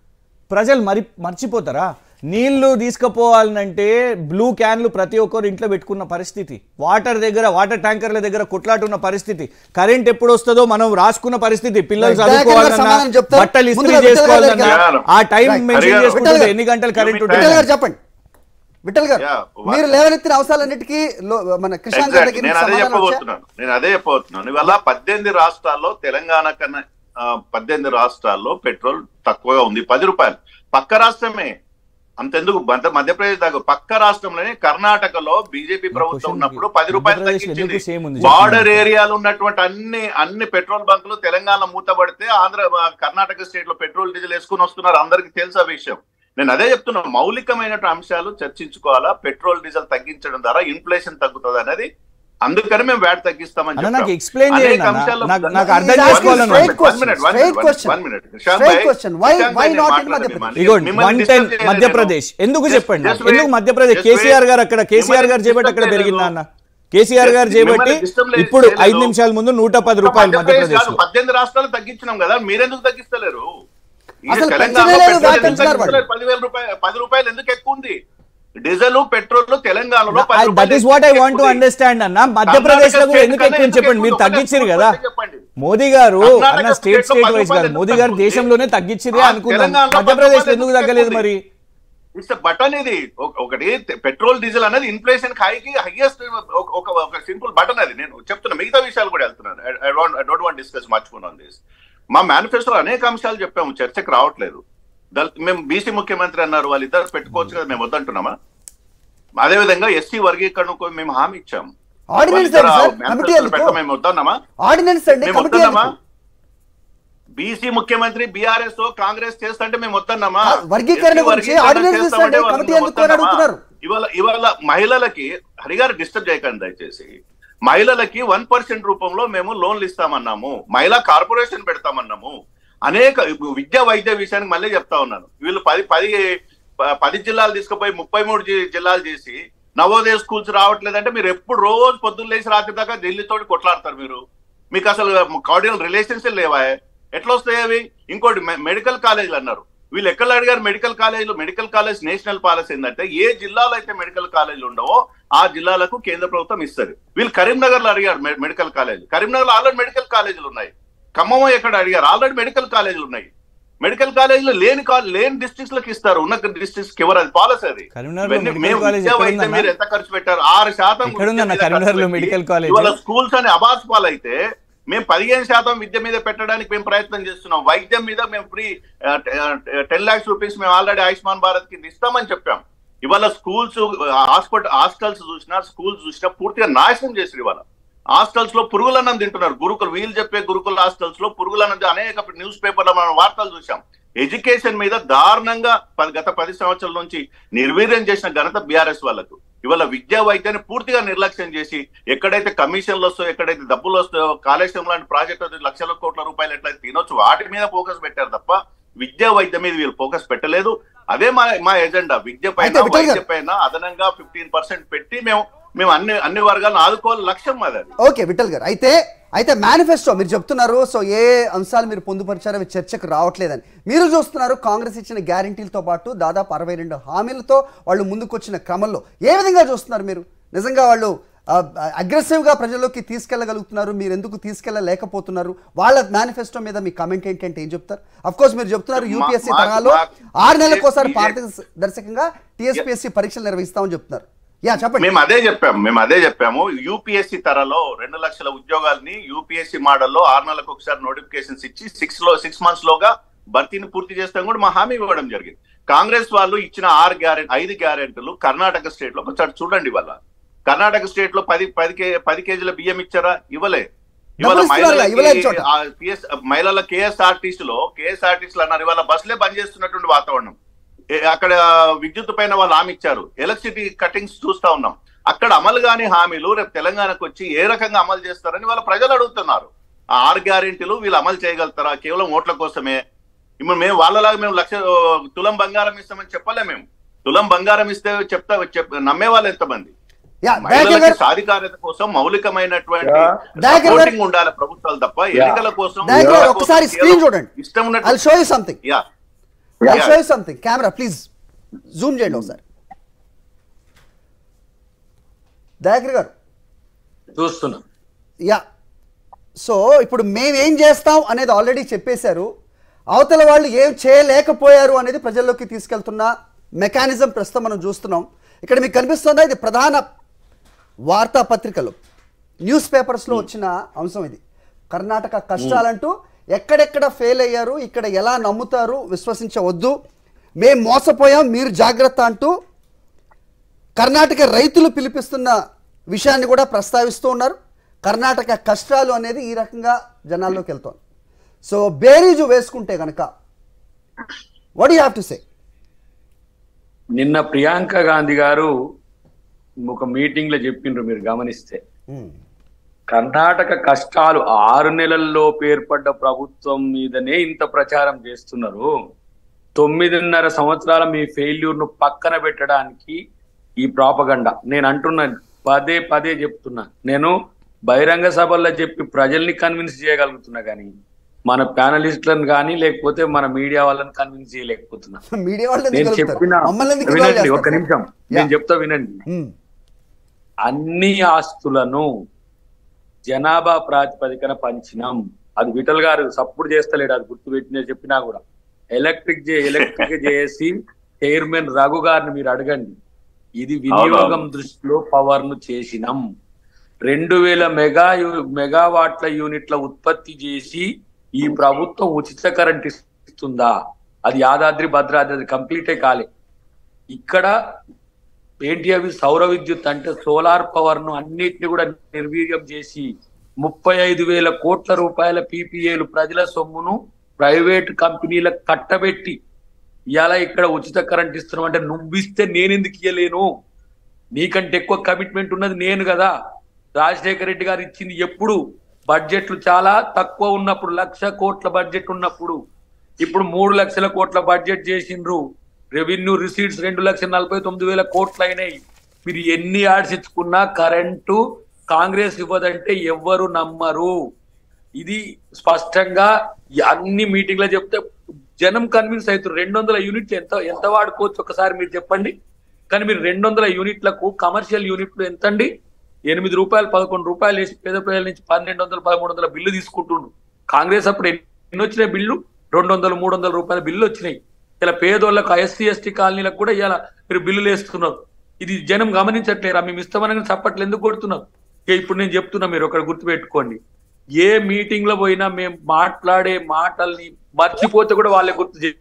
ప్రజలు మరి మర్చిపోతారా నీళ్లు తీసుకుపోవాలంటే బ్లూ క్యాన్లు ప్రతి ఒక్కరు ఇంట్లో పెట్టుకున్న పరిస్థితి వాటర్ దగ్గర వాటర్ ట్యాంకర్ల దగ్గర కొట్లాట ఉన్న పరిస్థితి కరెంట్ ఎప్పుడు వస్తుందో మనం రాసుకున్న పరిస్థితి పిల్లలు Right. దయాకర్ గారు చదువుకోవాలన్నా సమాధానం చెప్తారు. బట్టలు ఇస్త్రీ ముందుగా విఠల్ గారి చేసుకోవాలన్నా దగ్గరికి ఆ టైం Right. మెన్షన్ హరిగారు. చేసుకుంటే విఠల్ ఎన్ని గంటలు కరెంట్ గారు. విఠల్ ఉంటుంది గారు చెప్పండి విఠల్ గారు Yeah, మీరు what- లేవనెత్తిన అవసరాలన్నిటికీ లో- మన కృష్ణాంత్ గారి Exactly. దగ్గర నేను నుంచి అదే సమాధానం వచ్చా? చెప్పబోతున్నాను నేను అదే చెప్పబోతున్నాను ఇవాళ పద్దెనిమిది రాష్ట్రాల్లో తెలంగాణ కన్నా ఆ, పద్దెనిమిది రాష్ట్రాల్లో పెట్రోల్ తక్కువగా ఉంది పది రూపాయలు పక్క రాష్ట్రమే అంతెందుకు మధ్య- మధ్యప్రదేశ్ దాకా పక్క రాష్ట్రంలోనే కర్ణాటకలో బీజేపీ ప్రభుత్వం question ఉన్నప్పుడు కి పది రూపాయలు మధ్యప్రదేశ్లో తగ్గించింది ఎందుకు same ఉంది బార్డర్ చెప్తున్నాను. ఏరియాలో ఉన్నటువంటి అన్ని అన్ని పెట్రోల్ బంకులు తెలంగాణ మూతపడితే ఆంధ్ర ఆ, కర్ణాటక స్టేట్ లో పెట్రోల్ డీజిల్ వేసుకుని వస్తున్నారు అందరికి తెలుసు ఆ విషయం నేను అదే చెప్తున్నా మౌలికమైన అంశాలు చర్చించుకోవాలా పెట్రోల్ డీజిల్ తగ్గించడం ద్వారా ఇన్ఫ్లేషన్ తగ్గుతుంది అనేది అందుకని మేము వ్యాట్ తగ్గిస్తామని అన్న, చెప్పాం. నాకు explain అనేక చేయండి అన్న. అంశాల్లో- నాకు- నాకు One అర్థం minute, చేసుకోవాలని one ఉంది. minute, one minute, one Straight minute, question. one minute. Shyam Straight bhai, question. Why- Shyam why bhai, నేను not in మాట్లాడను, Madhya మిమ్మల్ని- ఇగోండి మిమ్మల్ని వన్ disturb టెన్ చేయలేదు మధ్యప్రదేశ్ నేను. ఎందుకు Just- చెప్పండి just నాకు? ఎందుకు wait, Madhya Pradesh just KCR wait. గారు అక్కడ కేసీఆర్ గారు మిమ్మల్ని చేపట్టి అక్కడ disturb పెరిగిందా చేయలేదు. అన్న కేసీఆర్ గారు చేపట్టి మిమ్మల్ని disturb లేదు- ఇప్పుడు చేయలేదు. ఐదు నిమిషాల ముందు నూట పది రూపాయలు మధ్యప్రదేశ్ మధ్యప్రదేశ్ కాదు, పద్దెనిమిది రాష్ట్రాలు తగ్గించినాం కదా మీరెందుకు తగ్గిస్తలేరు ఈ అసలు తెలంగాణలో పెంచనే లేదు, పెట్రోల్ VAT ఎందుకు పెంచుతున్నారు వాళ్ళు. తగ్గిస్తలేరు? పదివేల రూపాయలు పది రూపాయలు ఎందుకు ఎక్కువ ఉంది డీజిల్ పెట్రోల్ తెలంగాణలో పది దట్ రూపాయలు ఈస్ వాట్ ఐ ఎక్కువ వాంట్ టు ఉంది. అండర్స్టాండ్ అన్న మధ్యప్రదేశ్ లో కర్ణాటక ఎందుకు స్టేట్ ఎక్కువ కన్నా చెప్పండి మీరు ఎందుకు తగ్గించారు ఎక్కువ కదా చెప్పండి. మోదీ గారు కర్ణాటక అన్న స్టేట్ స్టేట్లో స్టేట్ పది వైజ్ కాదు రూపాయలు మోదీ గారు తక్కువ ఉంది. దేశంలోనే తగ్గించిరే ఆ, అనుకుందాం తెలంగాణలో పది మధ్యప్రదేశ్ లో రూపాయలు ఎందుకు ఎందుకు తగ్గలేదు ఎక్కువ మరి ఇట్స్ బటన్ ఇది ఒక- ఒకటి పెట్రోల్ డీజిల్ అనేది ఇన్ఫ్లేషన్ హైకి హైయెస్ట్ ఒక ఒక సింపుల్ బటన్ అది నేను చెప్తున్నా మిగతా విషయాలు కూడా వెళ్తున్నాను ఐ డోంట్ వాంట్ డిస్కస్ మర్చిపోయినాం దిస్ మా మేనిఫెస్టోలో అనేక అంశాలు చెప్పాము చర్చకు రావట్లేదు దళిత మేము బీసీ ముఖ్యమంత్రి అన్నారు వాళ్ళిద్దరు పెట్టుకోవచ్చు కదా మేము వద్దంటున్నామా అదే విధంగా ఎస్సీ వర్గీకరణకు మేము హామీ ఇచ్చాము ఆర్డినెన్స్ వాళ్ళిద్దరు సార్, ఆ కమిటీ మేనిఫెస్టోలో ఎందుకు? పెట్టడం మేము వద్దన్నామా ఆర్డినెన్స్ అండి మేము కమిటీ వద్దన్నామా ఎందుకు? బీసీ ముఖ్యమంత్రి బీఆర్ఎస్ కాంగ్రెస్ చేస్తుంటే మేము వద్దన్నామా ఆ, వర్గీకరణ ఎస్సీ గురించి వర్గీకరణ ఆర్డినెన్స్ చేస్తామంటే ఇస్తాండి, వాళ్ళు కమిటీ మేము ఎందుకు అని వద్దన్నామా? అడుగుతున్నారు. ఇవాళ ఇవాళ మహిళలకి హరిగారు డిస్టర్బ్ చేయకండి దయచేసి మహిళలకి వన్ పర్సెంట్ రూపంలో మేము లోన్లు ఇస్తామన్నాము మహిళా కార్పొరేషన్ పెడతామన్నాము అనేక విద్యా వైద్య విషయానికి మళ్ళీ చెప్తా ఉన్నాను వీళ్ళు పది పది ప- పది జిల్లాలు తీసుకుపోయి ముప్పై మూడు జి- జిల్లాలు చేసి నవోదయ స్కూల్స్ రావట్లేదంటే మీరు ఎప్పుడు రోజు పొద్దున్న లేచి రాత్రి దాకా ఢిల్లీతో కొట్లాడతారు మీరు మీకు అసలు కార్డియల్ రిలేషన్స్ లేవా ఎట్లా వస్తాయి అవి ఇంకోటి మె- మెడికల్ కాలేజీలు అన్నారు వీళ్ళు ఎక్కడ అడిగారు మెడికల్ కాలేజీలో మెడికల్ కాలేజ్ నేషనల్ పాలసీ ఏంటంటే ఏ జిల్లాలో అయితే మెడికల్ కాలేజీలు ఉండవో ఆ జిల్లాలకు కేంద్ర ప్రభుత్వం ఇస్తుంది వీళ్ళు కరీంనగర్ లో అడిగారు మె- మెడికల్ కాలేజ్ కరీంనగర్ లో ఆల్రెడీ మెడికల్ కాలేజీలు ఉన్నాయి ఖమ్మం ఎక్కడ అడిగారు ఆల్రెడీ మెడికల్ కాలేజీలు ఉన్నాయి మెడికల్ కాలేజీలో లేని కా- లేని డిస్ట్రిక్ట్స్ లకు ఇస్తారు ఉన్న డిస్ట్రిక్ట్స్ కి ఎవరు అది పాలసీ అది కరీంనగర్లో ఇవన్నీ మెడికల్ మేము కాలేజ్ విద్యా ఎక్కడ వైద్యం ఉందన్నా? మీరు ఎంత ఖర్చు పెట్టారు ఆరు శాతం ఎక్కడుందన్న విద్య మీద ఖర్చు కరీంనగర్లో పెట్టి మెడికల్ కాలేజ్? ఇవాళ స్కూల్స్ అని అబాస్ పాలైతే మేము పదిహేను శాతం విద్య మీద పెట్టడానికి మేము ప్రయత్నం చేస్తున్నాం వైద్యం మీద మేము ఫ్రీ టెన్ లాక్స్ రూపీస్ మేము ఆల్రెడీ ఆయుష్మాన్ భారత్ కింద ఇస్తామని చెప్పాం ఇవాళ స్కూల్స్ హాస్పిటల్ హాస్టల్స్ చూసినా స్కూల్స్ చూసినా పూర్తిగా నాశనం చేసారు ఇవాళ హాస్టల్స్ లో పురుగులన్నం తింటున్నారు గురుకులు వీళ్ళు చెప్పే గురుకుల హాస్టల్స్ లో పురుగులన్నం తి- అనేక న్యూస్ పేపర్లో మనం వార్తలు చూసాం ఎడ్యుకేషన్ మీద దారుణంగా పది- గత పది సంవత్సరాల నుంచి నిర్వీర్యం చేసిన ఘనత బీఆర్ఎస్ వాళ్ళకు ఇవాళ విద్యా వైద్యాన్ని పూర్తిగా నిర్లక్ష్యం చేసి ఎక్కడైతే కమిషన్లు వస్తాయో ఎక్కడైతే డబ్బులు వస్తాయో కాళేశ్వరం లాంటి ప్రాజెక్టు లక్షల కోట్ల రూపాయలు ఎట్లయితే తినొచ్చు వాటి మీద ఫోకస్ పెట్టారు తప్ప విద్యా వైద్యం మీద వీళ్ళు ఫోకస్ పెట్టలేదు అదే మా మా ఎజెండా విద్య పైన అయితే విఠల్ గారు- వైద్య పైన అదనంగా ఫిఫ్టీన్ పర్సెంట్ పెట్టి మేము మేము అన్ని అన్ని వర్గాలను ఆదుకోవాలి లక్ష్యం మాది అది ఓకే విఠల్ గారు అయితే అయితే మేనిఫెస్టో మీరు చెప్తున్నారు సో ఏ అంశాలు మీరు పొందుపరిచారో అవి చర్చకు రావట్లేదని మీరు చూస్తున్నారు కాంగ్రెస్ ఇచ్చిన గ్యారంటీలతో పాటు దాదాపు అరవై రెండు హామీలతో వాళ్ళు ముందుకొచ్చిన క్రమంలో ఏ విధంగా చూస్తున్నారు మీరు నిజంగా వాళ్ళు అగ్రెసివ్గా ప్రజల్లోకి తీసుకెళ్ళగలుగుతున్నారు మీరు ఎందుకు తీసుకెళ్ళలేకపోతున్నారు వాళ్ళ మేనిఫెస్టో మీద మీ కమెంట్ ఏంటంటే ఏం చెప్తారు అఫ్ కోర్స్ మీరు చెప్తున్నారు మా- యూపీఎస్సీ మాకు- తరహాలో మాకు- ఆరు నెలలకోసారి బీజేపీ పారదర్శకంగా టీఎస్పీఎస్సీ పరీక్షలు నిర్వహిస్తామని చెప్తున్నారు యా చెప్పండి మేము అదే చెప్పాము మేము అదే చెప్పాము యూపీఎస్సీ తరలో రెండు లక్షల ఉద్యోగాల్ని యూపీఎస్సీ మోడల్లో ఆరు నెలలకు ఒకసారి నోటిఫికేషన్స్ ఇచ్చి సిక్స్ లో సిక్స్ మంత్స్ లోగా భర్తీని పూర్తి చేస్తాం కూడా మా హామీ ఇవ్వడం జరిగింది కాంగ్రెస్ వాళ్ళు ఇచ్చిన ఆరు గ్యారెంటీ ఐదు గ్యారెంటీలు కర్ణాటక స్టేట్ లో ఒకసారి చూడండి వాళ్ళ కర్ణాటక స్టేట్ లో పది పది కే పది కేజీల బియ్యం ఇచ్చారా ఇవ్వలే ఇవాళ డబ్బులు ఇస్తున్నారుగా, ఇవ్వలేని చోట. మహిళలకి ఆ PS మహిళల కేఎస్ఆర్టీసీ లో కేఎస్ఆర్టీసీ అన్నారు ఇవాళ బస్సులే బంద్ చేస్తున్నటువంటి వాతావరణం ఏ- అక్కడ విద్యుత్ పైన వాళ్ళు హామీ ఇచ్చారు ఎలక్ట్రిసిటీ కటింగ్స్ చూస్తా ఉన్నాం అక్కడ అమలు కాని హామీలు రేపు తెలంగాణకు వచ్చి ఏ రకంగా అమలు చేస్తారని వాళ్ళ ప్రజలు అడుగుతున్నారు ఆ ఆరు గ్యారెంటీలు వీళ్ళు అమలు చేయగలుగుతారా కేవలం ఓట్ల కోసమే ఇప్పుడు మేము వాళ్ళలాగా మేము లక్ష తులం బంగారం ఇస్తామని చెప్పలే మేము తులం బంగారం ఇస్తే చెప్తా చెప్ నమ్మే వాళ్ళు ఎంతమంది యా దయాకర్ మహిళలకి గారు సాధికారత కోసం మౌలికమైనటువంటి దయాకర్ గారు- సపోర్టింగ్ ఉండాలి ప్రభుత్వాలు తప్ప ఎన్నికల కోసం దయాకర్ గారు ఓట్ల ఒకసారి కోసం స్క్రీన్ కేవలం చూడండి ఇష్టం ఐ ఉన్నట్టు show you something yeah I Yeah. Show you something camera please zoom చేయండి ఒకసారి దయాకర్ గారు చూస్తున్నా యా సో ఇప్పుడు మేమేం చేస్తాం అనేది ఆల్రెడీ చెప్పేశారు అవతల వాళ్ళు ఏం చేయలేకపోయారు అనేది ప్రజల్లోకి తీసుకెళ్తున్న మెకానిజం ప్రస్తుతం మనం చూస్తున్నాం ఇక్కడ మీకు కనిపిస్తుందా ఇది ప్రధాన వార్తాపత్రికలు న్యూస్ పేపర్స్లో వచ్చిన అంశం ఇది కర్ణాటక కష్టాలంటూ ఎక్కడెక్కడ ఫెయిల్ అయ్యారు ఇక్కడ ఎలా నమ్ముతారు విశ్వసించవద్దు మేము మోసపోయాం మీరు జాగ్రత్త అంటూ కర్ణాటక రైతులు పిలిపిస్తున్న విషయాన్ని కూడా ప్రస్తావిస్తూ ఉన్నారు కర్ణాటక కష్టాలు అనేది ఈ రకంగా జనాల్లోకి వెళ్తోంది సో బేరీజు వేసుకుంటే కనుక what you have to say నిన్న ప్రియాంక గాంధీ గారు ఒక మీటింగ్ లో చెప్పిండ్రు మీరు గమనిస్తే కర్ణాటక కష్టాలు ఆరు నెలల్లో ఏర్పడ్డ ప్రభుత్వం మీదనే ఇంత ప్రచారం చేస్తున్నారు తొమ్మిదిన్నర సంవత్సరాల మీ ఫెయిల్యూర్ ను పక్కన పెట్టడానికి ఈ ప్రాపగండ నేను అంటున్నాను పదే పదే చెప్తున్నా నేను బహిరంగ సభల్లో చెప్పి ప్రజల్ని కన్విన్స్ చేయగలుగుతున్నా కానీ మన ప్యానలిస్టులను కానీ లేకపోతే మన మీడియా వాళ్ళని కన్విన్స్ చేయలేకపోతున్నా మీడియా వాళ్ళు ఎందుకు నేను కలుపుతారు? చెప్పిన మమ్మల్ని ఎందుకు వినండి ఇన్వాల్వ్ ఒక చేస్తారు? నిమిషం యా. నేను చెప్తా వినండి మ్మ్. అన్ని ఆస్తులను జనాభా ప్రాతిపదికన పంచినాం అది విఠల్ గారు సపోర్ట్ చేస్తలేడు అది గుర్తుపెట్టిన చెప్పినా కూడా ఎలక్ట్రిక్ చే ఎలక్ట్రిక్ చేసి చైర్మన్ రఘు గారిని మీరు అడగండి ఇది వినియోగం దృష్టిలో పవర్ ను చేసినాం రెండు వేల మెగా యు- మెగావాట్ల యూనిట్ల ఉత్పత్తి చేసి ఈ ప్రభుత్వం ఉచిత కరెంట్ ఇస్తుందా అది యాదాద్రి భద్రాద్రి అది కంప్లీటే కాలే ఇక్కడ ఏంటి అవి సౌర విద్యుత్ అంటే సోలార్ పవర్ ను అన్నిటిని కూడా నిర్వీర్యం చేసి ముప్పై ఐదు వేల కోట్ల రూపాయల పీపీఏలు ప్రజల సొమ్మును ప్రైవేట్ కంపెనీలకు కట్టబెట్టి ఇవాళ ఇక్కడ ఉచిత కరెంట్ ఇస్తున్నాం అంటే నువ్వు ఇస్తే నేను ఎందుకు ఇయ్యలేను నీకంటే ఎక్కువ కమిట్మెంట్ ఉన్నది నేను కదా రాజశేఖర రెడ్డి గారు ఇచ్చింది ఎప్పుడు బడ్జెట్లు చాలా తక్కువ ఉన్నప్పుడు లక్ష కోట్ల బడ్జెట్ ఉన్నప్పుడు ఇప్పుడు మూడు లక్షల కోట్ల బడ్జెట్ చేసిండ్రు రెవెన్యూ రిసీట్స్ రెండు లక్షల నలభై తొమ్మిది వేల కోట్లు అయినాయి మీరు ఎన్ని యాడ్స్ ఇచ్చుకున్నా కరెంటు కాంగ్రెస్ ఇవ్వదంటే ఎవ్వరు నమ్మరు ఇది స్పష్టంగా ఈ అన్ని మీటింగ్ లో చెప్తే జనం కన్విన్స్ అవుతారు రెండు వందల యూనిట్లు ఎంత ఎంత వాడుకోవచ్చు ఒకసారి మీరు చెప్పండి కానీ మీరు రెండు వందల యూనిట్లకు కమర్షియల్ యూనిట్లు ఎంత అండి ఎనిమిది రూపాయలు పదకొండు రూపాయలు వేసి పేద ప్రజల నుంచి పన్నెండు వందలు పదమూడు వందల బిల్లు తీసుకుంటుండ్రు కాంగ్రెస్ అప్పుడు ఎన్ని వచ్చినాయి బిల్లు రెండు వందలు మూడు వందల రూపాయల బిల్లు వచ్చినాయి ఇలా పేదోళ్ళకు ఎస్సీ ఎస్టీ కాలనీలకు కూడా ఇలా మీరు బిల్లులు వేస్తున్నారు ఇది జనం గమనించట్లేరా మేము ఇస్తామని చప్పట్లు ఎందుకు కొడుతున్నారు ఇక ఇప్పుడు నేను చెప్తున్నా మీరు ఒకటి గుర్తుపెట్టుకోండి ఏ మీటింగ్ లో పోయినా మేము మాట్లాడే మాటల్ని మర్చిపోతే కూడా వాళ్ళే గుర్తు చే-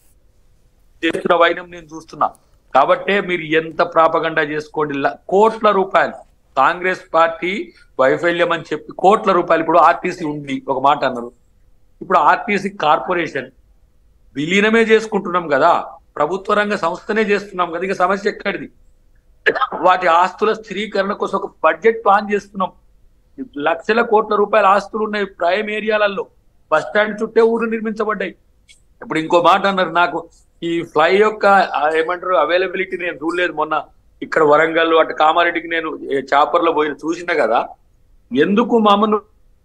చేస్తున్న వైనం నేను చూస్తున్నా కాబట్టే మీరు ఎంత ప్రాపగండా చేసుకోండి ల- కోట్ల రూపాయలు కాంగ్రెస్ పార్టీ వైఫల్యం అని చెప్పి కోట్ల రూపాయలు ఇప్పుడు ఆర్టీసీ ఉంది ఒక మాట అన్నారు ఇప్పుడు ఆర్టీసీ కార్పొరేషన్ విలీనమే చేసుకుంటున్నాం కదా ప్రభుత్వ రంగ సంస్థనే చేస్తున్నాం కదా ఇక సమస్య ఎక్కడిది వాటి ఆస్తుల స్థిరీకరణ కోసం ఒక బడ్జెట్ ప్లాన్ చేస్తున్నాం లక్షల కోట్ల రూపాయల ఆస్తులు ఉన్నాయి ప్రైమ్ ఏరియాలలో బస్ స్టాండ్ చుట్టే ఊరు నిర్మించబడ్డాయి ఇప్పుడు ఇంకో మాట అన్నారు నాకు ఈ ఫ్లై యొక్క ఆ, ఏమంటారు అవైలబిలిటీ నేను చూడలేదు మొన్న ఇక్కడ వరంగల్ అటు కామారెడ్డికి నేను చాపర్లో పోయిన చూసిన కదా ఎందుకు మామను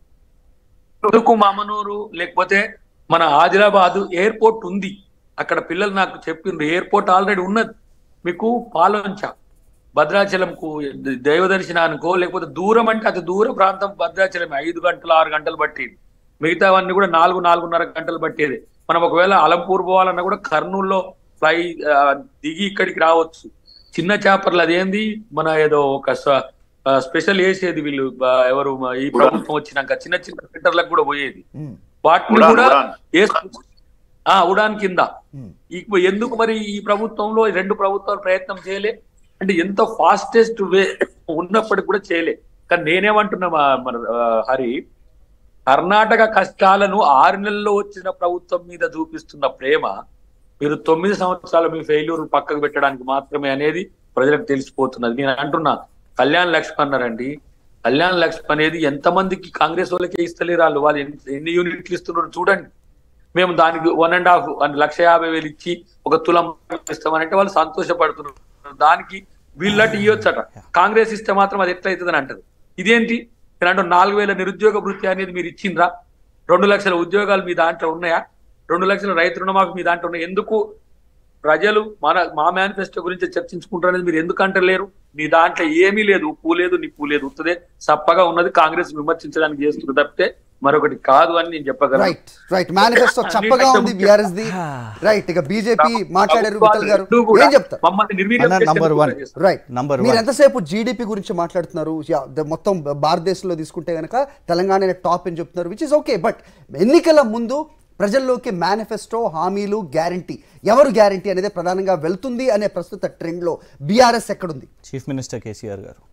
ఎందుకు మామనూరు లేకపోతే మన ఆదిలాబాద్ ఎయిర్పోర్ట్ ఉంది అక్కడ పిల్లలు నాకు చెప్పిండ్రు ఎయిర్పోర్ట్ ఆల్రెడీ ఉన్నది మీకు పాలంచ భద్రాచలంకు దైవ దర్శనానికో లేకపోతే దూరం అంటే అతి దూర ప్రాంతం భద్రాచలం ఐదు గంటలు ఆరు గంటలు పట్టేది మిగతావన్నీ కూడా నాలుగు నాలుగున్నర గంటలు పట్టేది మనం ఒకవేళ అలంపూర్ పోవాలన్నా కూడా కర్నూలులో ఫ్లై ఆ, దిగి ఇక్కడికి రావచ్చు చిన్న చేపర్లు అదేంది మన ఏదో ఒక స- ఆ, స్పెషల్ వేసేది వీళ్ళు ఆ, ఎవరు మా ఈ ప్రభుత్వం వచ్చినాక చిన్న చిన్న సెంటర్లకు కూడా పోయేది మ్మ్. వాటిని ఉడాన్, కూడా ఉడాన్. వేసుకు ఆ ఉడాన్ కింద ఇప్పుడు ఎందుకు మరి ఈ ప్రభుత్వంలో ఈ రెండు ప్రభుత్వాలు ప్రయత్నం చేయలే అంటే ఎంత ఫాస్టెస్ట్ వే ఉన్నప్పటికి కూడా చేయలే కానీ నేనేమంటున్నా మా- మన ఆ, హరి కర్ణాటక కష్టాలను ఆరు నెలల్లో వచ్చిన ప్రభుత్వం మీద చూపిస్తున్న ప్రేమ మీరు తొమ్మిది సంవత్సరాలు మీ ఫెయిల్యూర్ పక్కకు పెట్టడానికి మాత్రమే అనేది ప్రజలకు తెలిసిపోతున్నది నేను అంటున్నా కళ్యాణ్ లక్ష్మణ్ అన్నారండి కళ్యాణ్ లక్ష్మణ్ అనేది ఎంతమందికి కాంగ్రెస్ వాళ్ళకే ఇస్తలేరు వాళ్ళు వాళ్ళు ఎన్ని- ఎన్ని యూనిట్లు ఇస్తున్నారు చూడండి మేము దానికి వన్ అండ్ హాఫ్ లక్ష యాభై వేలు ఇచ్చి ఒక తులం ఇస్తామనంటే వాళ్ళు సంతోషపడుతున్నారు దానికి వీళ్ళటి ఇవ్వచ్చట కాంగ్రెస్ ఇస్తే మాత్రం అది ఎట్లయితుందని అంటది ఇదేంటి నేను అంటూ నాలుగు వేల నిరుద్యోగ వృత్తి అనేది మీరు ఇచ్చిండ్రా రెండు లక్షల ఉద్యోగాలు మీ దాంట్లో ఉన్నాయా రెండు లక్షల రైతు రుణమాఫీ మీ దాంట్లో ఉన్నాయి ఎందుకు ప్రజలు మన మా మేనిఫెస్టో గురించి చర్చించుకుంటారు అనేది మీరు ఎందుకు అంటలేరు మీ దాంట్లో ఏమీ లేదు ఉప్పు లేదు నిప్పు లేదు ఉత్తదే సప్పగా ఉన్నది కాంగ్రెస్ విమర్శించడానికి చేస్తుంది తప్పితే మరొకటి కాదు అని నేను చెప్పగలను రైట్ రైట్ మేనిఫెస్టో చప్పగా ఉంది బీఆర్ఎస్ ది రైట్ ఇక బీజేపీ మాట్లాడారు విఠల్ గారు రెండు కూడా ఏం చెప్తారు మమ్మల్ని నిర్వీర్యం అన్న, చేసేందుకు number one. కూడా చేస్తారు. రైట్ Number మీరు one. ఎంతసేపు జీడిపి గురించి మాట్లాడుతున్నారు యా, ద- మొత్తం భారతదేశంలో తీసుకుంటే కనుక తెలంగాణ టాప్ అని చెప్తున్నారు విచ్ ఇస్ ఓకే బట్ ఎన్నికల ముందు ప్రజల్లోకి మేనిఫెస్టో హామీలు గ్యారంటీ ఎవరు గ్యారంటీ అనేది ప్రధానంగా వెళ్తుంది అనే ప్రస్తుత ట్రెండ్లో బీఆర్ఎస్ ఎక్కడుంది chief minister KCR garu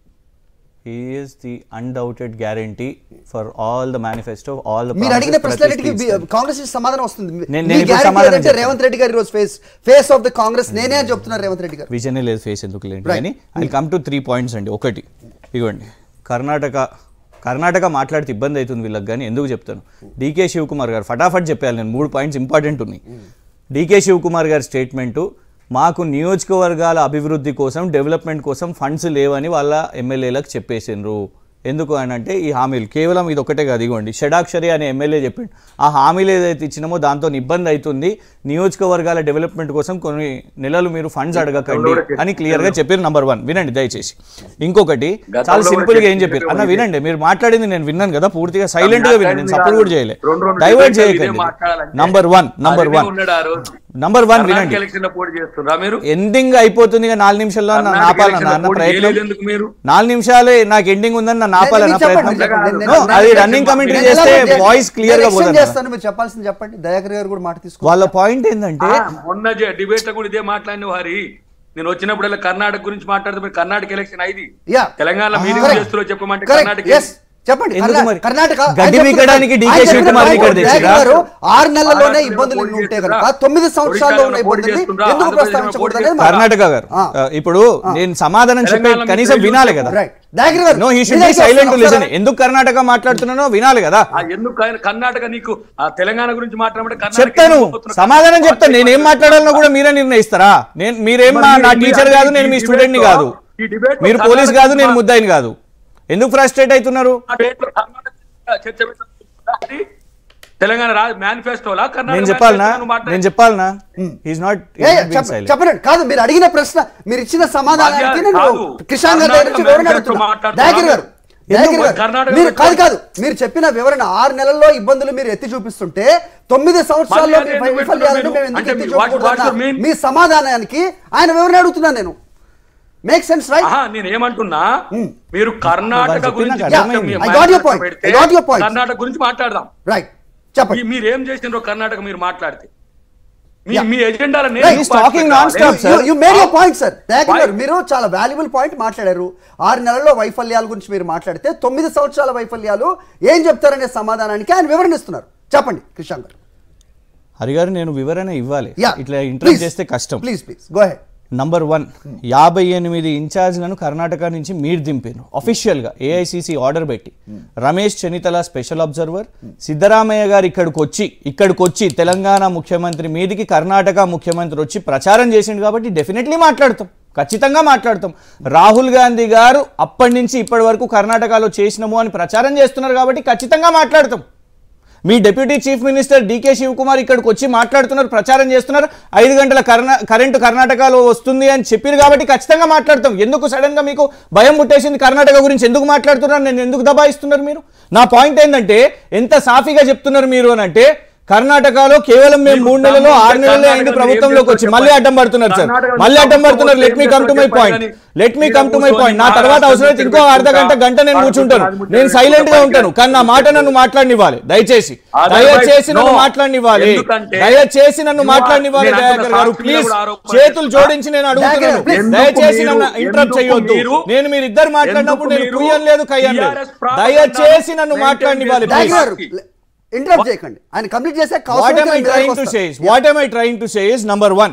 he is the undoubted guarantee for all the manifesto all the మీరు అడిగిన ప్రశ్నలకి కాంగ్రెస్ నుంచి సమాధానం వస్తుంది నేను- మీ నేను ఇప్పుడు guarantee సమాధానం ఏదంటే చెప్తాను. రేవంత్ రెడ్డి గారు ఈరోజు face face of the Congress నేనే అని చెప్తున్నారు రేవంత్ రెడ్డి గారు విజనే లేదు ఫేస్ ఎందుకు లేండి Right. కానీ I come to three points అండి ఒకటి ఇవ్వండి కర్ణాటక కర్ణాటక మాట్లాడితే ఇబ్బంది అవుతుంది వీళ్ళకి కానీ ఎందుకు చెప్తాను డీకే శివకుమార్ గారు ఫటాఫట్ చెప్పాలి నేను మూడు పాయింట్స్ ఇంపార్టెంట్ ఉన్నాయి డీకే శివకుమార్ గారి స్టేట్మెంటు మాకు నియోజకవర్గాల అభివృద్ధి కోసం డెవలప్మెంట్ కోసం ఫండ్స్ లేవని వాళ్ళ ఎమ్మెల్యేలకు చెప్పేసిండ్రు ఎందుకు అని అంటే ఈ హామీలు కేవలం ఇది ఒకటే కాదు ఇగోండి షడాక్షరి అనే ఎమ్మెల్యే చెప్పిండు ఆ హామీలు ఏదైతే ఇచ్చినామో దాంతో ఇబ్బంది అవుతుంది నియోజకవర్గాల డెవలప్మెంట్ కోసం కొన్ని నెలలు మీరు ఫండ్స్ అడగకండి అని క్లియర్ గా చెప్పారు నంబర్ వన్ వినండి దయచేసి ఇంకొకటి గతంలో చాలా కూడా సింపుల్ గా ఏం చెప్పినట్టు చెప్పారు అన్న ఉంది. వినండి మీరు మాట్లాడింది నేను విన్నాను కదా పూర్తిగా సైలెంట్ గా వినండి నేను సపోర్ట్ కూడా చేయలే రెండు రెండు డైవర్ట్ డిబేట్లు ఇదే చేయకండి మాట్లాడాలంటే నంబర్ వన్ నంబర్ అదే వన్ ఉన్నాడు ఆ రోజు. నంబర్ వన్ కర్ణాటక వినండి ఎలక్షన్ లో పోటీ చేస్తున్నారా మీరు ఎండింగ్ అయిపోతుంది ఇక నాలుగు నిమిషాల్లో నా కర్ణాటక నాపాలన్న ఎలక్షన్ లో అన్న పోటీ ప్రయత్నం చేయలేదు ఎందుకు మీరు నాలుగు నిమిషాలే నాకు ఎండింగ్ ఉందని నా నాపాలన్న నేను చెప్పండి, ప్రయత్నం చెప్పండి. నేను- No, నేను- అది నేను- రన్నింగ్ కమెంటరీ నేను చేస్తే ఎలా- వాయిస్ క్లియర్ గా నేను extend పోతుంది చేస్తాను మీరు చెప్పాల్సింది చెప్పండి దయాకర్ గారు కూడా మాట తీసుకుంటారు వాళ్ళ పాయింట్ ఏంటంటే ఆ, మొన్న డిబేట్ లో కూడా ఇదే మాట్లాడిన హరి నేను వచ్చినప్పుడల్లా కర్ణాటక గురించి మాట్లాడితే మీరు కర్ణాటక ఎలక్షన్ అయింది Yeah. తెలంగాణ మీరు Correct. చేస్తున్నారు చెప్పమంటే Correct. కర్ణాటక Yes. చెప్పండి ఎందుకు కర్ణా- మరి? కర్ణాటక గడ్డి ఆయన చెప్తున్న పీకడానికి point- DK ఆయన చెప్పిన శివకుమార్ point ఇక్కడ దయాకర్ తెచ్చిరా? గారు ఆరు నెలల్లోనే మహారాష్ట్రలో ఇబ్బందులు పోటీ ఉంటే చేస్తున్నా? కనుక తొమ్మిది సంవత్సరాల్లో ఉన్న ఒడిశాలో పోటీ ఇబ్బందుల్ని చేస్తున్నా? ఎందుకు ఆంధ్రప్రదేశ్లో ప్రస్తావించకూడదు పోటీ అనేది మా- కర్ణాటక గారు ఆ. ఆ, ఇప్పుడు నేను సమాధానం చెప్పే తెలంగాణ కనీసం మీకు వినాలి తెలుసు. కదా right Dayakar garu no he should me be దగ్గరికి సైలెంట్ టు వస్తాను లిసన్ ఒకసారి. ఎందుకు కర్ణాటక మాట్లాడుతున్నానో వినాలి కదా ఆ, ఎందుకు ఆయన కర్ణాటక నీకు ఆ తెలంగాణ గురించి మాట్లాడమంటే కర్ణాటక చెప్తాను ఎందుకు పోతున్నారు? సమాధానం చెప్తాను నేను ఏం మాట్లాడాలనో కూడా మీరే నిర్ణయిస్తారా నేను మీరేం మా- నా మరి టీచర్ మీరు కాదు నేను మీ ఈ స్టూడెంట్ ని debate కాదు లో- ఈ debate లో మీరు పోలీస్ కర్ణాటక కాదు నేను మా- ముద్దాయిని కాదు ఎందుకు ఫ్రస్ట్రేట్ అవుతున్నారు ఆ debate లో కర్ణాటక చర్చ పెట్టాలి. అది తెలంగాణ మేనిఫెస్టోలా కర్ణాటక నేను చెప్పాలనా manifesto నువ్వు మాట్లాడు. నేను చెప్పాలనా ఈజ్ నాట్ ఏ, చెప్ప- చెప్పండి కాదు మీరు అడిగిన ప్రశ్న మీరు ఇచ్చిన సమాధానానికి మధ్య- నేను కాదు. కిషాన్ గారి దగ్గర నుంచి కర్ణాటక వివరణ అడుగుతున్నా మాట్లాడుతున్నా. దయాకర్ గారు దయాకర్ ఎందుకు గారు, కర్ణాటక మీరు గురించి కాదు కాదు మీరు చెప్పిన వివరణ ఆరు నెలల్లో ఇబ్బందులు మీరు ఎత్తి చూపిస్తుంటే తొమ్మిది సంవత్సరాల్లో మళ్ళీ మీ అదే ఎందుకు వైఫల్యాలను పెడుతున్నారు మేము ఎందుకు అంటే ఎత్తి మీ- what- what's your చూపకూడదన్న mean? మీ సమాధానానికి ఆయన వివరణ అడుగుతున్నాను నేను మేక్ సెన్స్ రైట్ ఆహా, నేను ఏమంటున్నా మీరు కర్ణాటక వాళ్ళు గురించి చెప్పినాక కొంచెం అర్థమైంది. మీ I got your manifesto point. పెడితే I got your point. Karnataka గురించి మాట్లాడదాం రైట్ చెప్పండి మీ- మీరు ఏం చేసిండ్రో కర్ణాటక మీరు మాట్లాడితే మీ Yeah. మీ ఎజెండాలో Right. He's talking non-stop, sir. You made your point sir Dayakar Why? Garu మీరు చాలా వాల్యుబుల్ పాయింట్ మాట్లాడారు ఆరు నెలల్లో వైఫల్యాల గురించి మీరు మాట్లాడితే తొమ్మిది సంవత్సరాల వైఫల్యాలు ఏం చెప్తారనే సమాధానానికి ఆయన వివరణ ఇస్తున్నారు చెప్పండి కిషాన్ గారు హరిగారు నేను వివరణ ఇవ్వాలి యా ఇట్లా ఇంటర్వ్యూ చేస్తే కష్టం please please go ahead number one యాభై ఎనిమిది ఇన్ఛార్జ్లను కర్ణాటక నుంచి మీరు దింపారు అఫీషియల్గా ఏఐసిసి ఆర్డర్ పెట్టి రమేష్ చెనితల స్పెషల్ అబ్జర్వర్ సిద్ధరామయ్య గారు ఇక్కడికి వచ్చి ఇక్కడికి వచ్చి తెలంగాణ ముఖ్యమంత్రి మీదికి కర్ణాటక ముఖ్యమంత్రి వచ్చి ప్రచారం చేసిండు కాబట్టి డెఫినెట్లీ మాట్లాడతాం ఖచ్చితంగా మాట్లాడతాం రాహుల్ గాంధీ గారు అప్పటి నుంచి ఇప్పటి వరకు కర్ణాటకలో చేసినాము అని ప్రచారం చేస్తున్నారు కాబట్టి ఖచ్చితంగా మాట్లాడతాం మీ deputy chief minister DK Shivakumar ఇక్కడికి వచ్చి మాట్లాడుతున్నారు ప్రచారం చేస్తున్నారు ఐదు గంటల కర్ణా కరెంటు కర్ణాటకలో వస్తుంది అని చెప్పారు కాబట్టి ఖచ్చితంగా మాట్లాడతాం ఎందుకు సడన్ గా మీకు భయం పుట్టేసింది కర్ణాటక గురించి ఎందుకు మాట్లాడుతున్నారు నేను ఎందుకు దబాయిస్తున్నారు మీరు నా పాయింట్ ఏంటంటే ఎంత సాఫీగా చెప్తున్నారు మీరు అని అంటే కర్ణాటకలో కేవలం మేము మూడు నెలలు ఆరు నెలలే అయింది ప్రభుత్వంలోకి వచ్చి మళ్ళీ అడ్డం పడుతున్నారు సార్ మళ్ళీ అడ్డం పడుతున్నారు let me come to my point let me come to my point నా తర్వాత అవసరమైతే ఇంకో అర్ధ గంట గంట నేను కూర్చుంటాను నేను సైలెంట్ గా ఉంటాను కానీ నా మాట నన్ను మాట్లాడనివ్వాలి దయచేసి దయచేసి నన్ను మాట్లాడనివ్వాలి దయచేసి నన్ను మాట్లాడనివ్వాలి దయాకర్ గారు ప్లీజ్ చేతులు జోడించి నేను అడుగుతున్నాను దయచేసి నన్ను ఇంటరప్ట్ చేయొద్దు నేను మీరు ఇద్దరు మాట్లాడినప్పుడు నేను కుయ్యం లేదు కయ్యం లేదు దయచేసి నన్ను మాట్లాడనివ్వాలి దయాకర్ please. గారు ఇంటరప్ట్ చేయకండి ఆయన కంప్లీట్ చేస్తే what am I trying to say is what am I trying to say is number one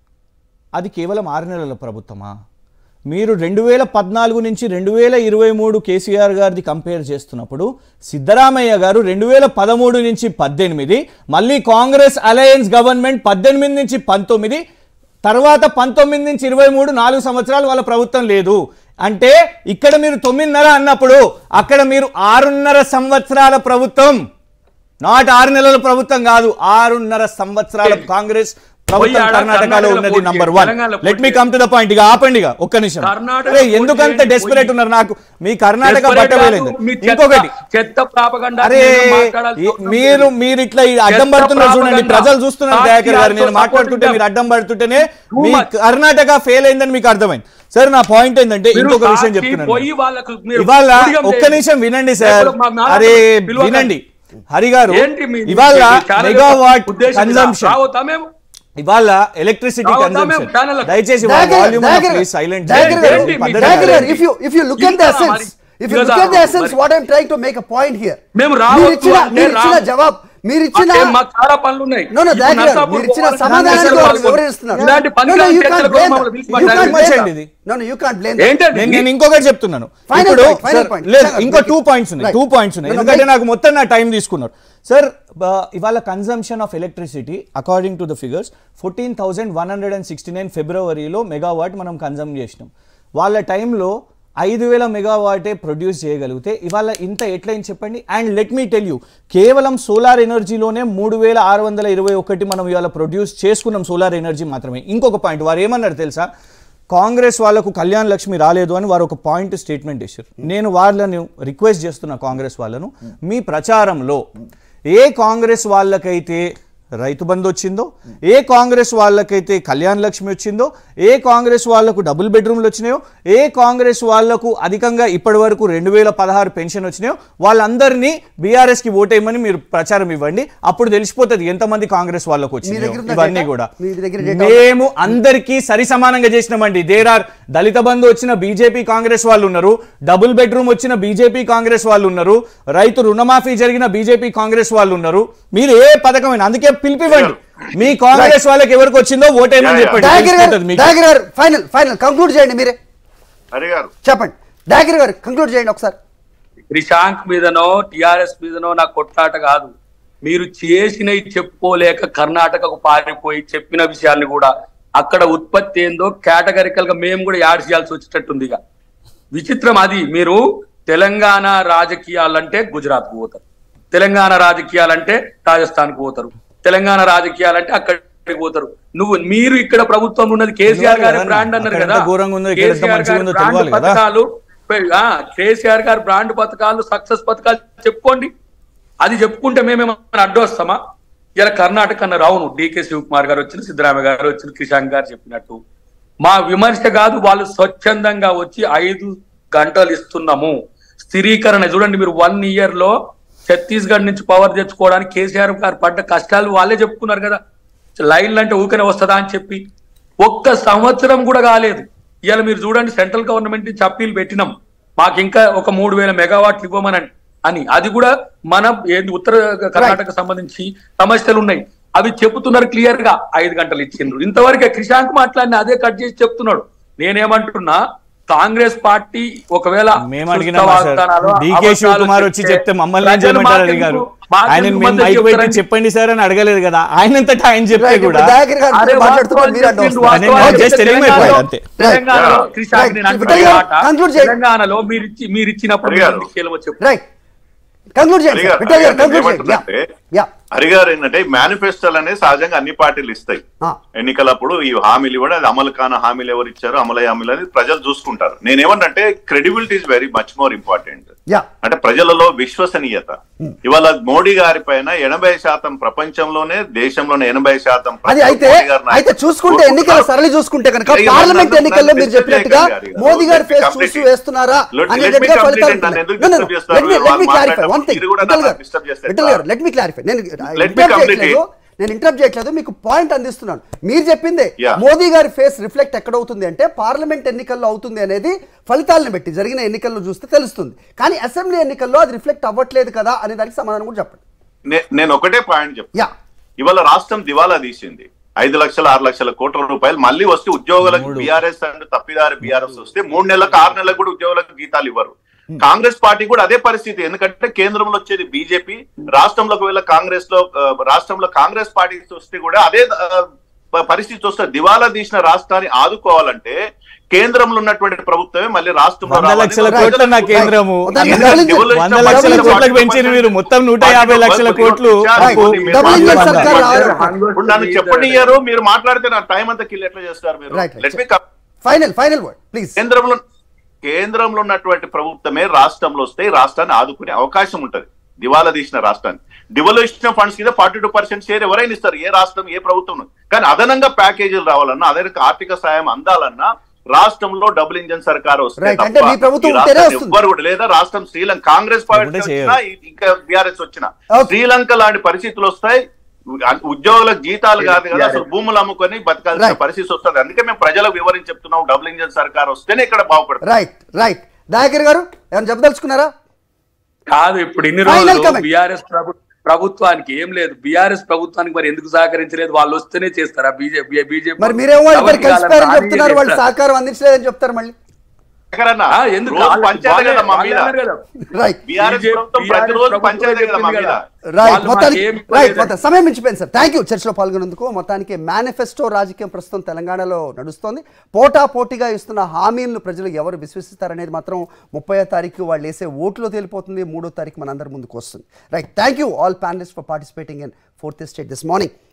అది కేవలం ఆరు నెలల ప్రభుత్వమా మీరు రెండు వేల పద్నాలుగు నుంచి రెండు వేల ఇరవై మూడు కేసీఆర్ గారిది కంపేర్ చేస్తున్నప్పుడు సిద్ధరామయ్య గారు రెండు వేల పదమూడు నుంచి పద్దెనిమిది మళ్ళీ కాంగ్రెస్ అలయన్స్ గవర్నమెంట్ పద్దెనిమిది నుంచి పంతొమ్మిది తర్వాత పంతొమ్మిది నుంచి ఇరవై మూడు నాలుగు సంవత్సరాలు వాళ్ళ ప్రభుత్వం లేదు అంటే ఇక్కడ మీరు తొమ్మిదిన్నర అన్నప్పుడు అక్కడ మీరు ఆరున్నర సంవత్సరాల ప్రభుత్వం నాట్ ఆరు నెలల ప్రభుత్వం కాదు ఆరున్నర సంవత్సరాల కాంగ్రెస్ ప్రభుత్వం పోయి ఆడ కర్ణాటకలో కర్ణాటకలో ఉన్నది పోటీ నంబర్ చేయండి. వన్ తెలంగాణలో లెట్ మీ పోటీ కమ్ టు ద పాయింట్ ఇక ఆపండి ఇక ఒక్క నిమిషం కర్ణాటక అరే పోటీ ఎందుకంత చేయండి, డెస్పరేట్ పోయి. ఉన్నారు నాకు మీ కర్ణాటక Desperate బట్ట కాదు, వేలేదు మీ చెత్త- ఇంకొకటి చెత్త ప్రాపగండా అరే మీరు మాట్లాడాల్సిన ఈ- అవసరం మీరు లేదు. మీరు ఇట్లా ఈ అడ్డం చెత్త పడుతున్నారు చూడండి propaganda. ప్రజలు చూస్తున్నారు దయాకర్ గారు నేను Party మాట్లాడుతుంటే also మీరు అడ్డం పడుతుంటేనే Too మీ much. కర్ణాటక ఫెయిల్ అయిందని మీకు అర్థమైంది సార్ నా పాయింట్ ఏంటంటే మీరు ఇంకొక విషయం సాక్షి చెప్తున్నాను పోయి వాళ్ళకు మీరు ఇవాళ ఊడిగం ఒక్క చేయండి. నిమిషం వినండి సార్ లేకపోతే మా నాన్న అరే పిలవకండి. వినండి హరి గారు ఏంటి మీ- మీ ఇవాళ ఛానల్ మెగావాట్ యొక్క ఉద్దేశం ఇదా? కన్సంప్షన్ రావద్దా మేము ఇవాళ ఎలక్ట్రిసిటీ రావద్దా కన్సంప్షన్ మేము ఛానళ్ళకు? దయచేసి వాల్యూమ్ ప్లీజ్ సైలెంట్ ఏంటి మీ దగ్గర if you if you look at the ఇంకా essence if you మరి- look at the ఇంకా essence మరి- what i'm trying to make a point here మేము మీరు రావద్దు ఇచ్చిన అంటే మీరు ఇచ్చిన రాము. జవాబ్ మీరు ఇచ్చిన అంటే మాకు చాలా పనులు ఉన్నాయి No, no, ఇప్పుడు దయాకర్ గారు, నర్సాపూర్ మీరు ఇచ్చిన పోవాలి, సమాధానానికి నర్సాపూర్ వాళ్ళు పోవాలి. వివరిస్తున్నారు. ఇలాంటి No, no, పనికిరాని you can't చర్చలకు blame మమ్మల్ని them. పిలిచి You can't మాట్లాడారు. blame చేయండి them. ఇది. No, no, you can't blame them. ఏంటండి నేను నేను ఇంకొకటి చెప్తున్నాను Final ఇప్పుడు point, final సార్, point. లేదు Sir, ఇంకో make టూ it- పాయింట్స్ ఉన్నాయి Right. టూ పాయింట్స్ ఉన్నాయి No, no, ఎందుకంటే make- నాకు మొత్తం నా టైం తీసుకున్నారు సార్ ఇవాళ consumption of electricity according to the figures fourteen thousand one hundred and sixty nine ఫిబ్రవరిలో మెగావాట్ మనం కన్సమ్ చేసినాం వాళ్ళ టైంలో ఐదు వేల మెగావాటే ప్రొడ్యూస్ చేయగలిగితే ఇవాళ ఇంత ఎట్లయింది చెప్పండి and let me tell you కేవలం సోలార్ ఎనర్జీలోనే మూడు వేల ఆరు వందల ఇరవై ఒకటి మనం ఇవాళ ప్రొడ్యూస్ చేసుకున్నాం సోలార్ ఎనర్జీ మాత్రమే ఇంకొక పాయింట్ వారు ఏమన్నారు తెలుసా కాంగ్రెస్ వాళ్ళకు కళ్యాణ్ లక్ష్మి రాలేదు అని వారు ఒక పాయింట్ స్టేట్మెంట్ ఇచ్చారు నేను వాళ్ళని రిక్వెస్ట్ చేస్తున్న కాంగ్రెస్ వాళ్ళను మీ ప్రచారంలో ఏ కాంగ్రెస్ వాళ్ళకైతే రైతు బంధు వచ్చిందో ఏ కాంగ్రెస్ వాళ్ళకైతే కళ్యాణ్ లక్ష్మి వచ్చిందో ఏ కాంగ్రెస్ వాళ్లకు డబుల్ బెడ్రూమ్లు వచ్చినాయో ఏ కాంగ్రెస్ వాళ్లకు అధికంగా ఇప్పటి వరకు రెండు వేల పదహారు పెన్షన్ వచ్చినాయో వాళ్ళందరినీ బీఆర్ఎస్కి ఓటేయమని మీరు ప్రచారం ఇవ్వండి అప్పుడు తెలిసిపోతుంది ఎంతమంది కాంగ్రెస్ వాళ్ళకు వచ్చినాయో దగ్గర ఉందా ఇవన్నీ data? కూడా మీ దగ్గర data ఉందా? మేము అందరికీ సరి సమానంగా చేసినామండి దేర్ ఆర్ దళిత బంధు వచ్చిన బీజేపీ కాంగ్రెస్ వాళ్ళు ఉన్నారు డబుల్ బెడ్రూమ్ వచ్చిన బీజేపీ కాంగ్రెస్ వాళ్ళు ఉన్నారు రైతు రుణమాఫీ జరిగిన బీజేపీ కాంగ్రెస్ వాళ్ళు ఉన్నారు మీరు ఏ పథకమైన అందుకే పిలిపివ్వండి మీ కాంగ్రెస్ వాళ్ళకి ఎవరికి వచ్చిందో ఓటేమని చెప్పండి దయాకర్ గారు తెలిసిపోతుంది మీకు. దయాకర్ గారు ఫైనల్ ఫైనల్ కంక్లూడ్ చేయండి మీరే హరి గారు చెప్పండి దయాకర్ గారు కంక్లూడ్ చేయండి ఒకసారి త్రిశాంక్ మీదనో టిఆర్ఎస్ మీదనో నా కొట్లాట కాదు మీరు చేసినవి చెప్పుకోలేక కర్ణాటకకు పారిపోయి చెప్పిన విషయాల్ని కూడా అక్కడ ఉత్పత్తి ఏందో కేటగరికల్ గా మేము కూడా యాడ్ చేయాల్సి వచ్చేటట్టుంది ఇక విచిత్రం అది మీరు తెలంగాణ రాజకీయాలంటే గుజరాత్ పోతారు తెలంగాణ రాజకీయాలంటే రాజస్థాన్ పోతారు తెలంగాణ రాజకీయాలంటే అక్కడికి పోతారు నువ్వు మీరు ఇక్కడ ప్రభుత్వం ఉన్నది కేసీఆర్ గారి తెలియాలి బ్రాండ్ కదా. అన్నారు అక్కడ కదా ఎంత ఘోరంగా ఉందో, ఇక్కడ ఎంత కేసీఆర్ మంచిగా గారి ఉందో బ్రాండ్ తెలియాలి కదా. పథకాలు ఆ, కేసీఆర్ గారు బ్రాండ్ పథకాలు సక్సెస్ పథకాలు చెప్పుకోండి అది చెప్పుకుంటే మేమేమన్నా అడ్డు వస్తామా ఇలా కర్ణాటక అన్నారు అవును డికే శివకుమార్ గారు వచ్చిన సిద్ధరామయ్య గారు వచ్చిన కిషాన్ గారు చెప్పినట్టు మా విమర్శ కాదు వాళ్ళు స్వచ్ఛందంగా వచ్చి ఐదు గంటలు ఇస్తున్నాము స్థిరీకరణ చూడండి మీరు వన్ ఇయర్ లో ఛత్తీస్గఢ్ నుంచి పవర్ తెచ్చుకోవడానికి కేసీఆర్ గారు పడ్డ కష్టాలు వాళ్ళే చెప్పుకున్నారు కదా లైన్లు అంటే ఊకనే వస్తుందా అని చెప్పి ఒక్క సంవత్సరం కూడా కాలేదు ఇవాళ మీరు చూడండి సెంట్రల్ గవర్నమెంట్ నుంచి అప్పీల్ పెట్టినాం మాకు ఇంకా ఒక మూడు వేల మెగావాట్లు ఇవ్వమని అని అది కూడా మన ఏంది ఉత్తర కర్ణాటక సంబంధించి సమస్యలు ఉన్నాయి అవి చెప్తున్నారు క్లియర్ గా ఐదు గంటలు ఇచ్చిండ్రు ఇంతవరకే క్రిషాంక్ మాట్లాడిన అదే కట్ చేసి చెప్తున్నాడు నేనేమంటున్నా కాంగ్రెస్ పార్టీ ఒకవేళ మేము సుస్థ అడిగినామా సార్ వాగ్దానాలు, డీకే అబద్ధాలు శివకుమార్ వచ్చి చెప్తే చెప్తే మమ్మల్ని ఏం ప్రజలు చేయమంటారు హరి మాకెందుకు- గారు మాకెందుకు ఆయన మేము మద్దతు మైక్ పెట్టి చెప్తారని చెప్పండి సార్ అని అడగలేదు కదా ఆయనంతట ఆయన చెప్తే Right, కూడా ఇప్పుడు దయాకర్ గారు అరే మాట్లాడుతున్నారు మీరు అడ్డు వాస్తవాలు వస్తున్నారు. నేను చెప్పిండు, just telling my point తెలంగాణలో- అంతే. తెలంగాణలో Right. క్రిషాంక్ నేను Right. అంటున్న ఇప్పుడు మాట conclude చేయండి. తెలంగాణలో మీరు ఇచ్చి మీరు ఇచ్చినప్పుడు హరి గారు. ఎందుకు కీలమో చెప్పు రైట్ కంక్లూడ్ చేయండి హరి గారు, విఠల్ గారు హరి గారు కంక్లూడ్ చేయండి ఏమంటున్నారంటే, యా హరిగారు ఏంటంటే మేనిఫెస్టోలు అనేది సహజంగా అన్ని పార్టీలు ఇస్తాయి ఆ, ఎన్నికలప్పుడు ఈ హామీలు ఇవ్వడం అది అమలు కాని హామీలు ఎవరు ఇచ్చారు అమలు హామీలు అనేది ప్రజలు చూసుకుంటారు నేనేమన్నంటే credibility is very much more important yeah అంటే ప్రజలలో విశ్వసనీయత ఇవాళ మోడీ గారి పైన ఎనభై శాతం ప్రపంచంలోనే దేశంలోనే ఎనభై శాతం అది ప్రజలు అయితే మోడీ గారి అయితే నాయకత్వం చూసుకుంటే ఎన్నికల కోరుకుంటున్నారు. సరళి చూసుకుంటే కనుక ఇక పార్లమెంట్ నన్ను- ఎన్నికల్లో నన్ను మీరు disturb చెప్పినట్టుగా చేయకండి గారు. మోదీ గారి Let me ఫేస్ complete చూసి it. వేస్తున్నారా Let- let me అనేటట్టుగా complete ఫలితాలు it. నన్ను ఎందుకు ఉంటున్నాయి. disturb చేస్తారు? Let me- let me వాళ్ళు clarify one thing. మీరు కూడా విఠల్ నన్ను గారు, disturb చేస్తారు. విఠల్ గారు, let me clarify. నేను Let me interrupt complete చేయట్లేదు. it. నేను ఇంటరప్ట్ చేయట్లేదు మీకు పాయింట్ అందిస్తున్నాను మీరు చెప్పిందే Yeah. మోదీ గారి ఫేస్ రిఫ్లెక్ట్ ఎక్కడ అవుతుంది అంటే పార్లమెంట్ ఎన్నికల్లో అవుతుంది అనేది ఫలితాలను బట్టి జరిగిన ఎన్నికల్లో చూస్తే తెలుస్తుంది కానీ అసెంబ్లీ ఎన్నికల్లో అది రిఫ్లెక్ట్ అవ్వట్లేదు కదా అనే దానికి సమాధానం కూడా చెప్పండి నే- నేను ఒకటే పాయింట్ చెప్తాను యా ఇవాళ రాష్ట్రం దివాలా తీసింది ఐదు లక్షల ఆరు లక్షల కోట్ల రూపాయలు మళ్ళీ వస్తే ఉద్యోగులకు బీఆర్ఎస్ అండ్ తప్పిదారి బీఆర్ఎస్ వస్తే మూడు నెలలకు ఆరు నెలలకు కూడా ఉద్యోగులకు జీతాలు ఇవ్వరు కాంగ్రెస్ పార్టీ కూడా అదే పరిస్థితి ఎందుకంటే కేంద్రంలో వచ్చేది బీజేపీ రాష్ట్రంలో ఒకవేళ కాంగ్రెస్ లో ఆ, రాష్ట్రంలో కాంగ్రెస్ పార్టీ వస్తే కూడా అదే ఆ, ప- పరిస్థితి వస్తే దివాలా తీసిన రాష్ట్రాన్ని ఆదుకోవాలంటే కేంద్రంలో ఉన్నటువంటి ప్రభుత్వమే మళ్ళీ రాష్ట్రంలో వంద రావాలని లక్షల ప్రజలకు కోట్ల నా కేంద్రము మొత్తం అందులో డబుల్ ఇంజిన్- వంద డబుల్ లక్షల ఇంజిన్ కోట్లకు పెంచారు మీరు మొత్తం నూట యాభై లక్షల కోట్లు Right. డబుల్ ఇంజిన్ సర్కార్ రావాలి. ఇప్పుడు నన్ను చెప్పనియ్యారు మీరు మాట్లాడితే నా టైం అంతా కిల్ ఎట్లా చేస్తారు మీరు Right, right. Let me final final word please కేంద్రంలో కేంద్రంలో ఉన్నటువంటి ప్రభుత్వమే రాష్ట్రంలో వస్తే ఈ రాష్ట్రాన్ని ఆదుకునే అవకాశం ఉంటది దివాలా తీసిన రాష్ట్రాన్ని డివల్యూషన్ ఫండ్స్ కింద ఫార్టీ టూ పర్సెంట్ షేర్ ఎవరైనా ఇస్తారు ఏ రాష్ట్రం ఏ ప్రభుత్వం కానీ అదనంగా ప్యాకేజీలు రావాలన్నా అదనంగా ఆర్థిక సాయం అందాలన్నా రాష్ట్రంలో డబుల్ ఇంజన్ సర్కార్ వస్తే Right. తప్ప అంటే మీ ప్రభుత్వం ఈ ఉంటేనే రాష్ట్రాన్ని వస్తుంది. ఎవ్వరు కూడా లేదా రాష్ట్రం శ్రీలంక కాంగ్రెస్ పార్టీ లేకుంటే వచ్చినా ఇంకా బీఆర్ఎస్ వచ్చినా Okay. శ్రీలంక లాంటి పరిస్థితులు వస్తాయి ఉద్యోగులకు జీతాలు కాదు కదా అసలు భూములు అమ్ముకొని బతకాల్సిన Right. పరిస్థితి వస్తుంది అందుకే మేము ప్రజలకు వివరించి చెప్తున్నాం డబుల్ ఇంజన్ సర్కార్ వస్తేనే ఇక్కడ బాగుపడుతుంది రైట్ రైట్ దయాకర్ గారు ఏమైనా చెప్పదలుచుకున్నారా కాదు ఇప్పుడు ఇన్ని Final రోజులు comment. బీఆర్ఎస్ ప్రభుత్వానికి ఏం లేదు బీఆర్ఎస్ ప్రభుత్వానికి మరి ఎందుకు సహకరించలేదు వాళ్ళు వస్తేనే చేస్తారా బీజేపీ బీజేపీ మరి మీరేమో ఇద్దరు కలిసిపోయారని చెప్తున్నారు వాళ్ళు సహకారం అందించలేదని చెప్తారు మళ్ళీ ఎక్కడన్నా? ఎందుకు రోజు వాళ్ళు- పంచాయతీ వాళ్ళే- కదా మా వాళ్ళే మీద అన్నారు కదా. రైట్ బీఆర్ఎస్ BJP ప్రభుత్వం ప్రతిరోజు ప్రభుత్వం పంచాయతీ కదా మా చెప్పింది మీద కదా. రైట్ వాళ్ళు మొత్తానికి మాకేం రైట్ ఇవ్వలేదు. మొత్తం సమయం మించిపోయింది సార్ థ్యాంక్ యూ చర్చలో పాల్గొన్నందుకు మొత్తానికి మేనిఫెస్టో రాజకీయం ప్రస్తుతం తెలంగాణలో నడుస్తోంది పోటా పోటీగా ఇస్తున్న హామీలను ప్రజలు ఎవరు విశ్వసిస్తారనేది మాత్రం ముప్పై తారీఖు వాళ్ళు వేసే ఓట్లో తేలిపోతుంది మూడో తారీఖు మనందరి ముందుకు వస్తుంది right thank you all panelist for participating in fourth state this morning